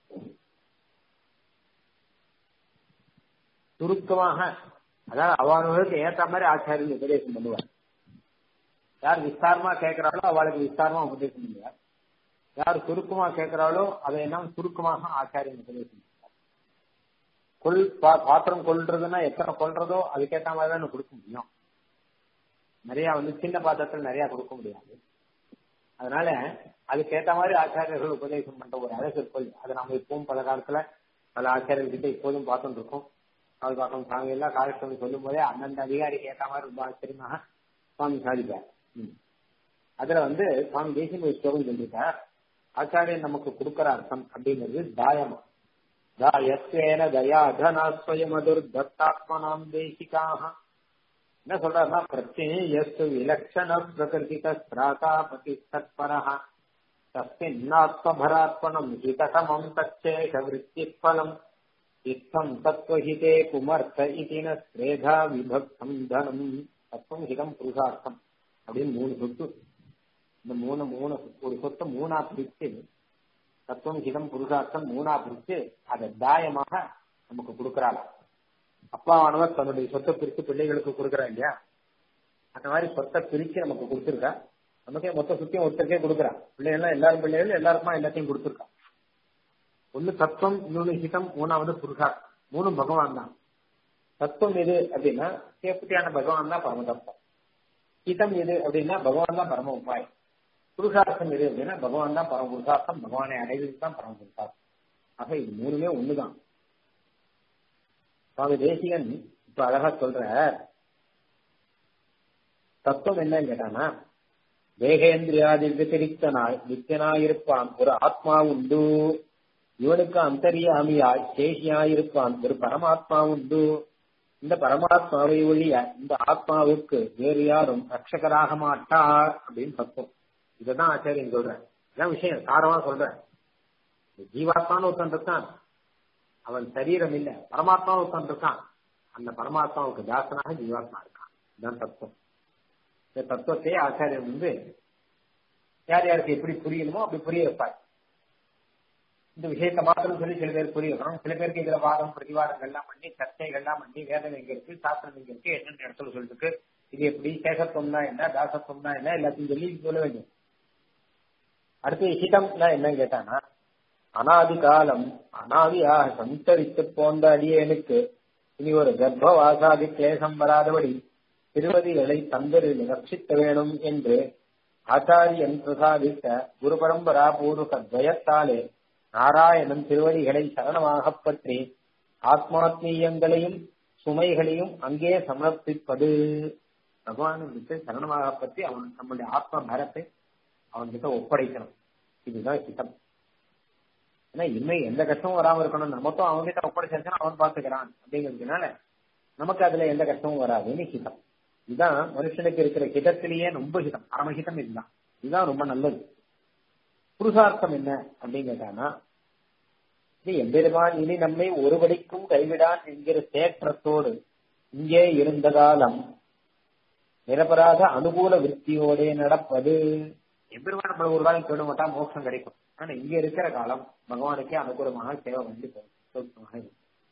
சுருக்கமாக அதாவது அவர்களுக்கு ஏற்ற மாதிரி ஆச்சாரியர் உபதேசம் பண்ணுவார் யார் விஸ்தாரமா கேட்கிறாளோ அவளுக்கு விஸ்தாரமா உபதேசம் பண்ணுவார் யார் சுருக்கமா கேட்கிறாளோ அதை எல்லாம் சுருக்கமாக ஆச்சாரியன் உபதேசம் பண்ணுவார் கொள் பாத்திரம் கொள்றதுன்னா எத்தனை கொள்றதோ அதுக்கேற்ற மாதிரி தான் கொடுக்க முடியும் நிறைய வந்து சின்ன பாத்திரத்தில் நிறைய கொடுக்க முடியாது அதனால அதுக்கேற்ற மாதிரி ஆச்சாரியர்கள் உபதேசம் பண்ற ஒரு அழகு இருக்கும் அதை நம்ம இப்பவும் பல காலத்துல பல ஆச்சாரியர்கிட்ட இப்போதும் பார்த்துட்டு இருக்கோம் அது பார்க்கணும் சாமி எல்லாம் காலக்ஷம் சொல்லும் போதே அந்தந்த அதிகாரிக்கு ஏற்ற மாதிரி ரொம்ப ஆச்சரியமாக சுவாமி சாதிப்பார் அதுல வந்து சுவாமி தேசிய ஒரு ஸ்லோகம் சொல்லிட்டார் ஆச்சாரியன் நமக்கு கொடுக்கிற அர்த்தம் அப்படிங்கிறது தாயமா தாயத்வேன தயாதனாஸ்வயம் அதுர் தத்தாத்மனாம் தேசிகாக என்ன சொல்றாருன்னா பிரத்யேயஸ்து விலட்சண பிரகிருதிக ஸ்ராதா பதி தத்பரஹ तस्मिन्नात्मभरात्मनम् हिततमम् तच्चेषवृत्तिफलम् इत्थम् तत्त्वहिते पुमर्थ इति न स्रेधा விபக்தம் தனம் தத்துவம் ஹிதம் புருஷார்த்தம் அப்படின்னு மூணு சொத்து இந்த மூணு மூணு ஒரு சொத்தை மூணா பிரித்து தத்துவம் ஹிதம் புருஷார்த்தம் மூணா பிரித்து அதை தாயமாக நமக்கு கொடுக்கிறாள் அப்பாவானவர் தன்னுடைய சொத்தை பிரித்து பிள்ளைகளுக்கு கொடுக்குறா இல்லையா அந்த மாதிரி சொத்தை பிரிச்சு நமக்கு கொடுத்துருக்கா நமக்கே மொத்த சுத்தியும் ஒருத்தருக்கே கொடுக்குறா பிள்ளைகள் எல்லாரும் பிள்ளைகள் எல்லாருக்குமா எல்லாத்தையும் கொடுத்துருக்கா ஒண்ணு தத்துவம் இன்னொன்னு ஹிதம் மூணாவது புருஷார்த்தம் மூணும் பகவான் தான் தத்துவம் எது அப்படின்னா சேஃப்டியான பகவான் தான் பரம தத்துவம் ஹிதம் எது அப்படின்னா பகவான் தான் பரம உபாயம் புருஷார்த்தம் எது அப்படின்னா பகவான் தான் பரம புருஷார்த்தம் பகவானை அடைவது தான் பரம புருஷார்த்தம் ஆக இது மூணுமே ஒண்ணுதான் சுவாமி தேசிகன் இப்ப அழகா சொல்ற தத்துவம் என்னன்னு கேட்டானா தேகேந்திரியாதி வித்திரிக்தனாய் நித்தியனாயிருப்பான் ஒரு ஆத்மா உண்டு இவனுக்கு அந்தரியாமியாய் சேஷியாயிருப்பான் ஒரு பரமாத்மா உண்டு இந்த பரமாத்மாவை ஒழிய இந்த ஆத்மாவுக்கு வேறு யாரும் ரட்சகராக மாட்டார் அப்படின்னு தத்துவம் இதுதான் ஆச்சாரியன் சொல்றேன் இதான் விஷயம் சாரமா சொல்றேன் ஜீவாத்மான்னு ஒருத்தன் இருக்கான் அவன் சரீரம் இல்ல பரமாத்மா ஒருத்தன் இருக்கான் அந்த பரமாத்மாவுக்கு தாசனாக ஜீவாத்மா இருக்கான் இதுதான் தத்துவம் இந்த தத்துவத்தை ஆச்சாரியன் வந்து யார் யாருக்கு எப்படி புரியணுமோ அப்படி புரிய வைப்பார் இந்த விஷயத்தை மாத்திரம் சொல்லி சில பேர் புரிய வைக்கணும் சில பேருக்கு இதுல வாதம் பிரதிவாதங்கள்லாம் பண்ணி சர்ச்சைகள்லாம் பண்ணி வேதம் எங்க இருக்கு சாஸ்திரம் எங்க இருக்கு என்னென்ன இடத்துல சொல்லிருக்கு இது எப்படி சேகத்துவம்னா என்ன தாசத்துவம்னா என்ன எல்லாத்தையும் சொல்லி சொல்ல வேண்டும் அடுத்து ஹிதம்னா என்னன்னு கேட்டானா அனாதி காலம் அனாதியாக சந்தரித்து போந்த அடியேனுக்கு இனி ஒரு கர்ப்பவாசாதி கிளேசம் வராதபடி திருவதிகளை தந்தரில் ரட்சிக்க வேணும் என்று ஆச்சாரியன் பிரசாதித்த குரு பரம்பரா பூர்வக துவயத்தாலே நாராயணன் திருவடிகளை சரணமாகப் பற்றி ஆத்மாத்மீயங்களையும் சுமைகளையும் அங்கே சமர்ப்பிப்பது பகவானுக்கு சரணமாக பற்றி அவன் நம்முடைய ஆத்ம பரத்தை அவன்கிட்ட ஒப்படைக்கணும் இதுதான் ஹிதம் ஏன்னா இனிமே எந்த கஷ்டமும் வராம இருக்கணும் நமக்கும் அவன்கிட்ட ஒப்படைச்சாச்சுன்னா அவன் பாத்துக்கிறான் அப்படிங்கிறதுனால நமக்கு அதுல எந்த கஷ்டமும் வராதுன்னு ஹிதம் இதுதான் மனுஷனுக்கு இருக்கிற ஹிதத்திலேயே ரொம்ப ஹிதம் பரமஹிதம் இதுதான் இதுதான் ரொம்ப நல்லது புருஷார்த்தம் என்ன அப்படின்னு கேட்டானா இது எம்பெருமான் இனி நம்மை ஒருபடிக்கும் கைவிடான் என்கிற தேற்றத்தோடு இங்கே இருந்த காலம் நிரபராத அனுகூல விற்பியோட நடப்பது எம்பெருமான் நம்மள ஒரு காலம் கேடு மாட்டா மோட்சம் கிடைக்கும் ஆனா இங்க இருக்கிற காலம் பகவானுக்கே அனுகூலமாக சேவை வந்து போகும்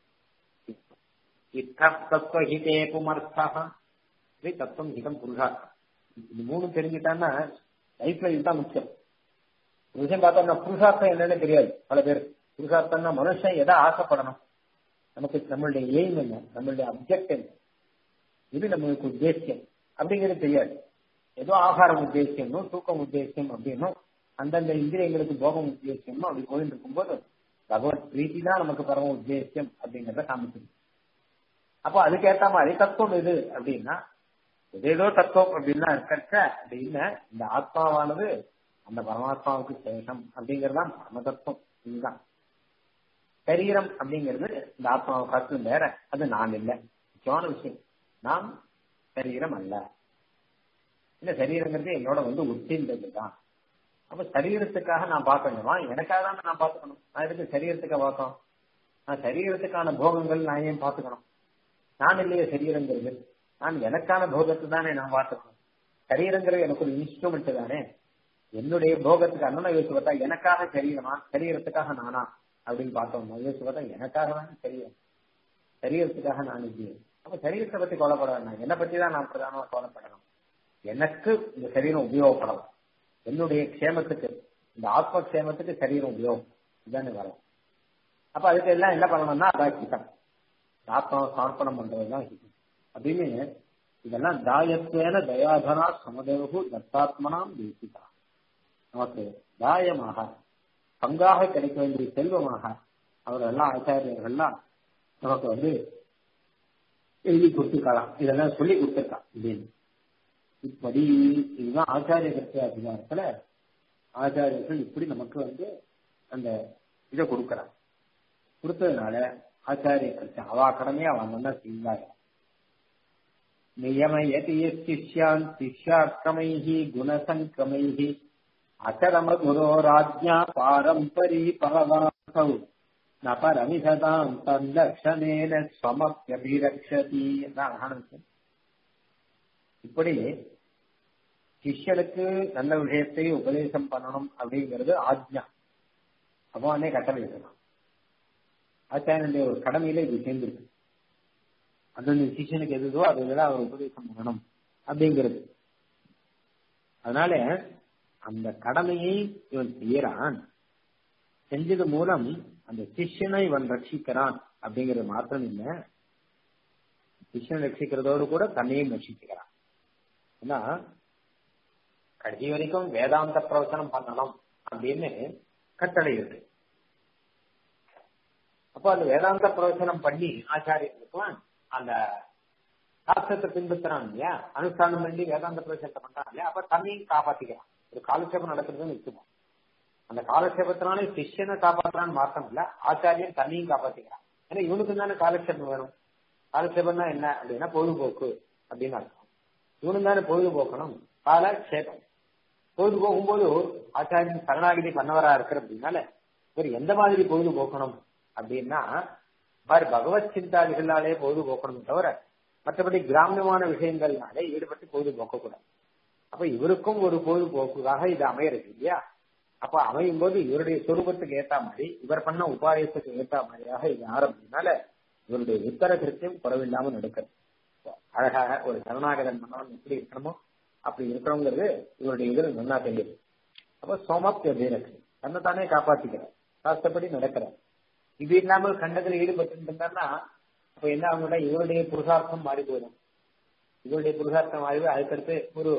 தத்துவஹிதே புமர்த்தா இது தத்துவம் ஹிதம் புருஷார்த்தம் இது மூணு தெரிஞ்சுட்டான்னா லைஃப்ல இதுதான் முக்கியம் விஷயம் பார்த்தோம்னா புருஷார்த்தம் என்னன்னு தெரியாது பல பேர் புருஷார்த்தம்னா மனுஷன் எதை ஆசைப்படணும் நமக்கு நம்மளுடைய எய்ம் என்ன நம்மளுடைய அப்ஜெக்ட் என்ன இது நம்மளுக்கு உத்தேசியம் அப்படிங்கிறது தெரியாது ஏதோ ஆகாரம் உத்தேசியம்னும் தூக்கம் உத்தேசியம் அப்படின்னும் அந்தந்த இந்திரியங்களுக்கு போகம் உத்தேசியம்னு அப்படி போயிட்டு இருக்கும்போது பகவத் பிரீத்தி தான் நமக்கு பரம உத்தேசியம் அப்படிங்கறத காமிக்குது அப்போ அதுக்கேத்த மாதிரி தத்துவம் எது அப்படின்னா ஏதேதோ தத்துவம் அப்படின்னா இருக்கச்ச அப்படின்னு இந்த ஆத்மாவானது அந்த பரமாத்மாவுக்கு சேஷம் அப்படிங்கறதுதான் பரம தத்துவம் இதுதான் சரீரம் அப்படிங்கிறது இந்த ஆத்மாவை காட்டும் வேற அது நான் இல்லை முக்கியமான விஷயம் நாம் சரீரம் அல்ல இந்த சரீரங்கிறது என்னோட வந்து ஒட்டின்றது தான் அப்ப சரீரத்துக்காக நான் பார்க்கணுமா எனக்காக தான் நான் பார்த்துக்கணும் நான் எதுக்கு சரீரத்துக்காக பார்க்கணும் நான் சரீரத்துக்கான போகங்கள் நான் ஏன் பார்த்துக்கணும் நான் இல்லையே சரீரங்கிறது நான் எனக்கான போகத்தை தானே நான் பார்த்துக்கணும் சரீரங்கிறது எனக்கு ஒரு இன்ஸ்ட்ருமெண்ட் தானே என்னுடைய போகத்துக்கு அண்ணனை யோசிச்சு பார்த்தா எனக்காக சரீரமா சரீரத்துக்காக நானா அப்படின்னு பார்த்தோம் யோசிச்சு பார்த்தா எனக்காக தான் சரீரம் சரீரத்துக்காக நான் இல்லையே அப்ப சரீரத்தை பத்தி கவலைப்பட வேண்டாம் என்னை பத்தி தான் நான் பிரதானமா கவலைப்படணும் எனக்கு இந்த சரீரம் உபயோகப்படலாம் என்னுடைய க்ஷேமத்துக்கு இந்த ஆத்ம க்ஷேமத்துக்கு சரீரம் உபயோகம் இதுதானே வரும் அப்ப அதுக்கு எல்லாம் என்ன பண்ணணும்னா அதான் ஹிதம் ஆத்மாவை சமர்ப்பணம் பண்றதுதான் ஹிதம் அப்படின்னு இதெல்லாம் தாயத்வேன தயாதனா சமதேவு தத்தாத்மனாம் தேசிதா நமக்கு தாயமாக பங்காக கிடைக்க வேண்டிய செல்வமாக அவரெல்லாம் ஆச்சாரியர்கள்லாம் நமக்கு வந்து எழுதி கொடுத்துருக்கலாம் இதெல்லாம் சொல்லி கொடுத்துருக்கான் அப்படின்னு இப்படி இதுதான் ஆச்சாரிய கருத்து அதிகாரத்துல ஆச்சாரியர்கள் இப்படி நமக்கு வந்து அந்த இதை கொடுக்கறாங்க கொடுத்ததுனால ஆச்சாரிய கருத்து அவா கடமையை அவன் தான் செய்தாங்க நியமயதி சிஷ்யான் சிஷ்யாக்கிரமைஹி குணசங்கிரமைஹி அச்சரமகுரோராஜ்யா பாரம்பரி பகவாசௌ ந பரமிசதாம் தந்தக்ஷணேன ஸ்வமப்பியபிரக்ஷதி தான் அழகான விஷயம் இப்படி சிஷ்யனுக்கு நல்ல விஷயத்தை உபதேசம் பண்ணணும் அப்படிங்கிறது ஆஜ்ஞா பகவானே கட்டளை இருக்கணும் ஆச்சாரியனுடைய ஒரு கடமையில இது சேர்ந்திருக்கு அந்தந்த சிஷியனுக்கு எதுதோ அதுதான் அவர் உபதேசம் பண்ணணும் அப்படிங்கிறது அதனால அந்த கடமையை இவன் செய்யறான் செஞ்சது மூலம் அந்த சிஷ்யனை இவன் ரட்சிக்கிறான் அப்படிங்கிறது மாத்திரம் இல்ல சிஷ்யனை ரட்சிக்கிறதோடு கூட தன்னையும் ரட்சிக்கிறான் ஏன்னா கடைசி வரைக்கும் வேதாந்த பிரவச்சனம் பண்ணணும் அப்படின்னு கட்டளை இருக்கு அப்போ அந்த வேதாந்த பிரவச்சனம் பண்ணி ஆச்சாரியர்களுக்கும் அந்த சாஸ்திரத்தை பின்பற்றுறான் இல்லையா அனுஷ்டானம் பண்ணி வேதாந்த பிரவச்சனத்தை பண்றான் இல்லையா அப்ப தன்னையும் காப்பாத்திக்கிறான் ஒரு காலட்சேபம் நடக்கிறதுன்னு வச்சுப்போம் அந்த காலட்சேபத்தினாலே சிஷ்யனை காப்பாற்றுறான்னு மாற்றம் இல்ல ஆச்சாரியன் தன்னையும் காப்பாத்திக்கிறான் ஏன்னா இவனுக்கு தானே காலட்சேபம் வேணும் காலட்சேபம்னா என்ன அப்படின்னா பொழுதுபோக்கு அப்படின்னு அர்த்தம் இவனும் தானே பொழுதுபோக்கணும் காலக்ஷேபம் பொழுது போகும்போது ஆச்சாரியன் சரணாகிதி பண்ணவரா இருக்கிற அப்படின்னால இவர் எந்த மாதிரி பொழுது போக்கணும் அப்படின்னா பாரு பகவத் சிந்தாதிகளாலே பொழுது போக்கணும் தவிர மற்றபடி கிராமியமான விஷயங்கள்னாலே ஈடுபட்டு பொழுது போக்கக்கூடாது அப்ப இவருக்கும் ஒரு பொழுதுபோக்குக்காக இது அமையிறது இல்லையா அப்ப அமையும் போது இவருடைய சொரூபத்துக்கு ஏத்த மாதிரி இவர் பண்ண உபாயத்துக்கு ஏத்த மாதிரியாக இது ஆரம்பிச்சதுனால இவருடைய உத்தர கிருத்தியம் குறவில்லாம நடக்கிறது அழகாக ஒரு சரணாகதன் பண்ணவன் எப்படி இருக்கணுமோ அப்படி இருக்கணுங்கிறது இவருடைய இதில் நல்லா தெரியுது அப்ப சோமப்திய தீரக்கு தன்னை தானே காப்பாத்திக்கிறார் சாஸ்திரப்படி நடக்கிறார் இது இல்லாமல் கண்டத்தில் ஈடுபட்டு இருந்தாருன்னா அப்ப என்ன ஆகும்னா இவருடைய புருஷார்த்தம் மாறி போயிடும் இவருடைய புருஷார்த்தம் மாறி அதுக்கடுத்து ஒரு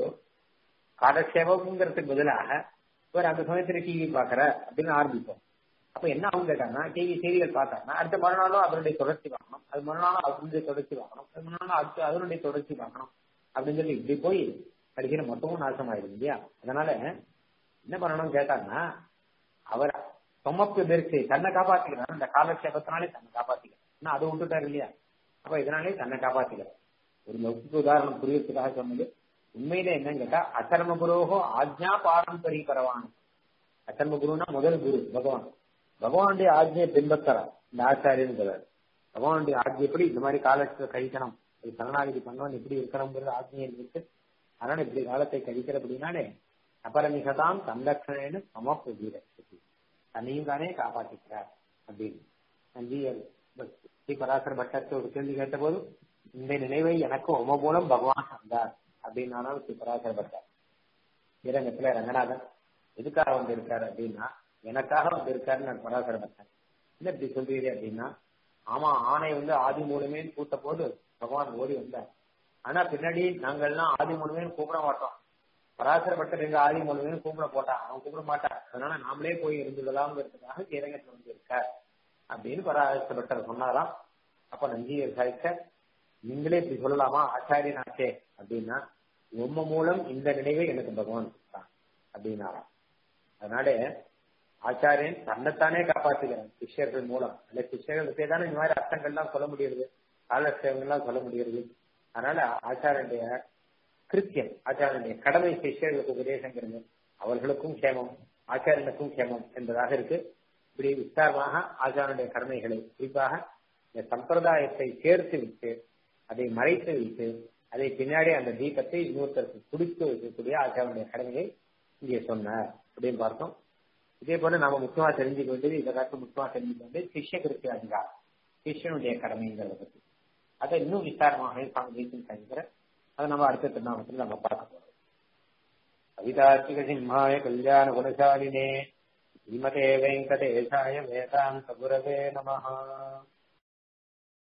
காலக்ஷேபம்ங்கிறதுக்கு பதிலாக இவர் அந்த சமயத்துல டிவி பாக்குற அப்படின்னு ஆரம்பிப்போம் அப்ப என்ன ஆகும் கேட்டாங்கன்னா டிவி செய்திகள் பார்த்தாங்கன்னா அடுத்த மறுநாளும் அதனுடைய தொடர்ச்சி பார்க்கணும் அது மறுநாளும் அதனுடைய தொடர்ச்சி பார்க்கணும் அது மறுநாளும் அடுத்து அதனுடைய தொடர்ச்சி பார்க்கணும் அப்படின்னு சொல்லி இப்படி போய் கடைசியில மொத்தமும் நாசம் ஆயிடும் இல்லையா அதனால என்ன பண்ணணும் கேட்டாங்கன்னா அவர் சொமப்பு பெருசு தன்னை காப்பாத்திக்கிறார் இந்த காலக்ஷேபத்தினாலே தன்னை காப்பாத்திக்கிறார் அதை விட்டுட்டாரு இல்லையா அப்ப இதனாலே தன்னை காப்பாத்திக்கிறார் ஒரு லௌகிக உதாரணம் புரியறதுக்காக சொன்னது உண்மையில என்னன்னு கேட்டா அச்சர்ம குருவோ ஆஜ்ஞா பாரம்பரிய பரவான அச்சர்ம குருனா முதல் குரு பகவான் பகவானுடைய ஆஜ்ஞையை பின்பற்றுறார் இந்த ஆச்சாரியன் பகவானுடைய ஆஜ்ஞைப்படி இந்த மாதிரி காலத்தை கழிக்கணும் இது சரணாகிதி பண்ணவன் எப்படி இருக்கணுங்கிறது ஆஜ்ஞையை இருக்கு அதனால இப்படி காலத்தை கழிக்கிற அப்படின்னாலே அபரமிகதாம் சந்தக்ஷணேன்னு சமப்புதீர தன்னையும் தானே காப்பாற்றிக்கிறார் அப்படின்னு நஞ்சியர் ஸ்ரீ பராசர பட்டத்தை ஒரு கேள்வி கேட்ட போது இந்த நினைவை எனக்கு உம மூலம் பகவான் தந்தார் அப்படின்னாலும் ஸ்ரீ பராசர பட்டர் ஸ்ரீரங்கத்துல ரங்கநாதன் எதுக்காக வந்திருக்காரு அப்படின்னா எனக்காக வந்திருக்காருன்னு நான் பராசர பட்டர் என்ன இப்படி சொல்றீங்க அப்படின்னா ஆமா ஆணை வந்து ஆதி மூலமே கூட்ட போது பகவான் ஓடி வந்தார் ஆனா பின்னாடி நாங்கள்லாம் ஆதி மூலமே கூப்பிட மாட்டோம் பராசர பட்டர் எங்க ஆதி மூலமே கூப்பிட போட்டான் அவன் கூப்பிட மாட்டான் அதனால நாமளே போய் இருந்துடலாம்ங்கிறதுக்காக ஸ்ரீரங்கத்துல வந்து இருக்கார் அப்படின்னு பராசர பட்டர் சொன்னாராம் அப்ப நஞ்சியர் சாய்க்க நீங்களே இப்படி சொல்லலாமா ஆச்சாரியன் ஆச்சே அப்படின்னா உம்ம மூலம் இந்த நினைவை எனக்கு பகவான் கொடுத்தான் அப்படின்னாராம் அதனால ஆச்சாரியன் தன்னைத்தானே காப்பாற்றுகிறான் சிஷ்யர்கள் மூலம் அந்த சிஷ்யர்களுக்கு தானே இந்த மாதிரி அர்த்தங்கள்லாம் சொல்ல முடியுது காலக்ஷேபங்கள்லாம் சொல்ல முடியுது அதனால ஆச்சாரனுடைய கிருத்தியம் ஆச்சாரனுடைய கடமை சிஷ்யர்களுக்கு உபதேசங்கிறது அவர்களுக்கும் கேமம் ஆச்சாரியனுக்கும் கேமம் என்பதாக இருக்கு இப்படி விஸ்தாரமாக ஆச்சாரனுடைய கடமைகளை குறிப்பாக இந்த சம்பிரதாயத்தை சேர்த்து விட்டு அதை மறைத்து வைத்து அதை பின்னாடி அந்த தீபத்தை இன்னொருத்தருக்கு குடித்து வைக்கக்கூடிய ஆச்சாரனுடைய கடமையை இங்கே சொன்னார் அப்படின்னு பார்த்தோம் இதே போல நாம முக்கியமா தெரிஞ்சுக்க வேண்டியது இதை காட்டும் முக்கியமா தெரிஞ்சுக்க வேண்டியது சிஷ்ய கிருத்திய அதிகாரம் சிஷ்யனுடைய கடமைங்கிறத பத்தி அதை இன்னும் விஸ்தாரமாக சுவாமி தேசியம் கழிக்கிற அதை நம்ம அடுத்த திருநாமத்தில் நம்ம பார்க்க போறோம் கவிதார்த்திக சிம்ஹாய கல்யாண குணசாலினே ஸ்ரீமதே வெங்கடேசாய வேதாந்த குரவே நமஹா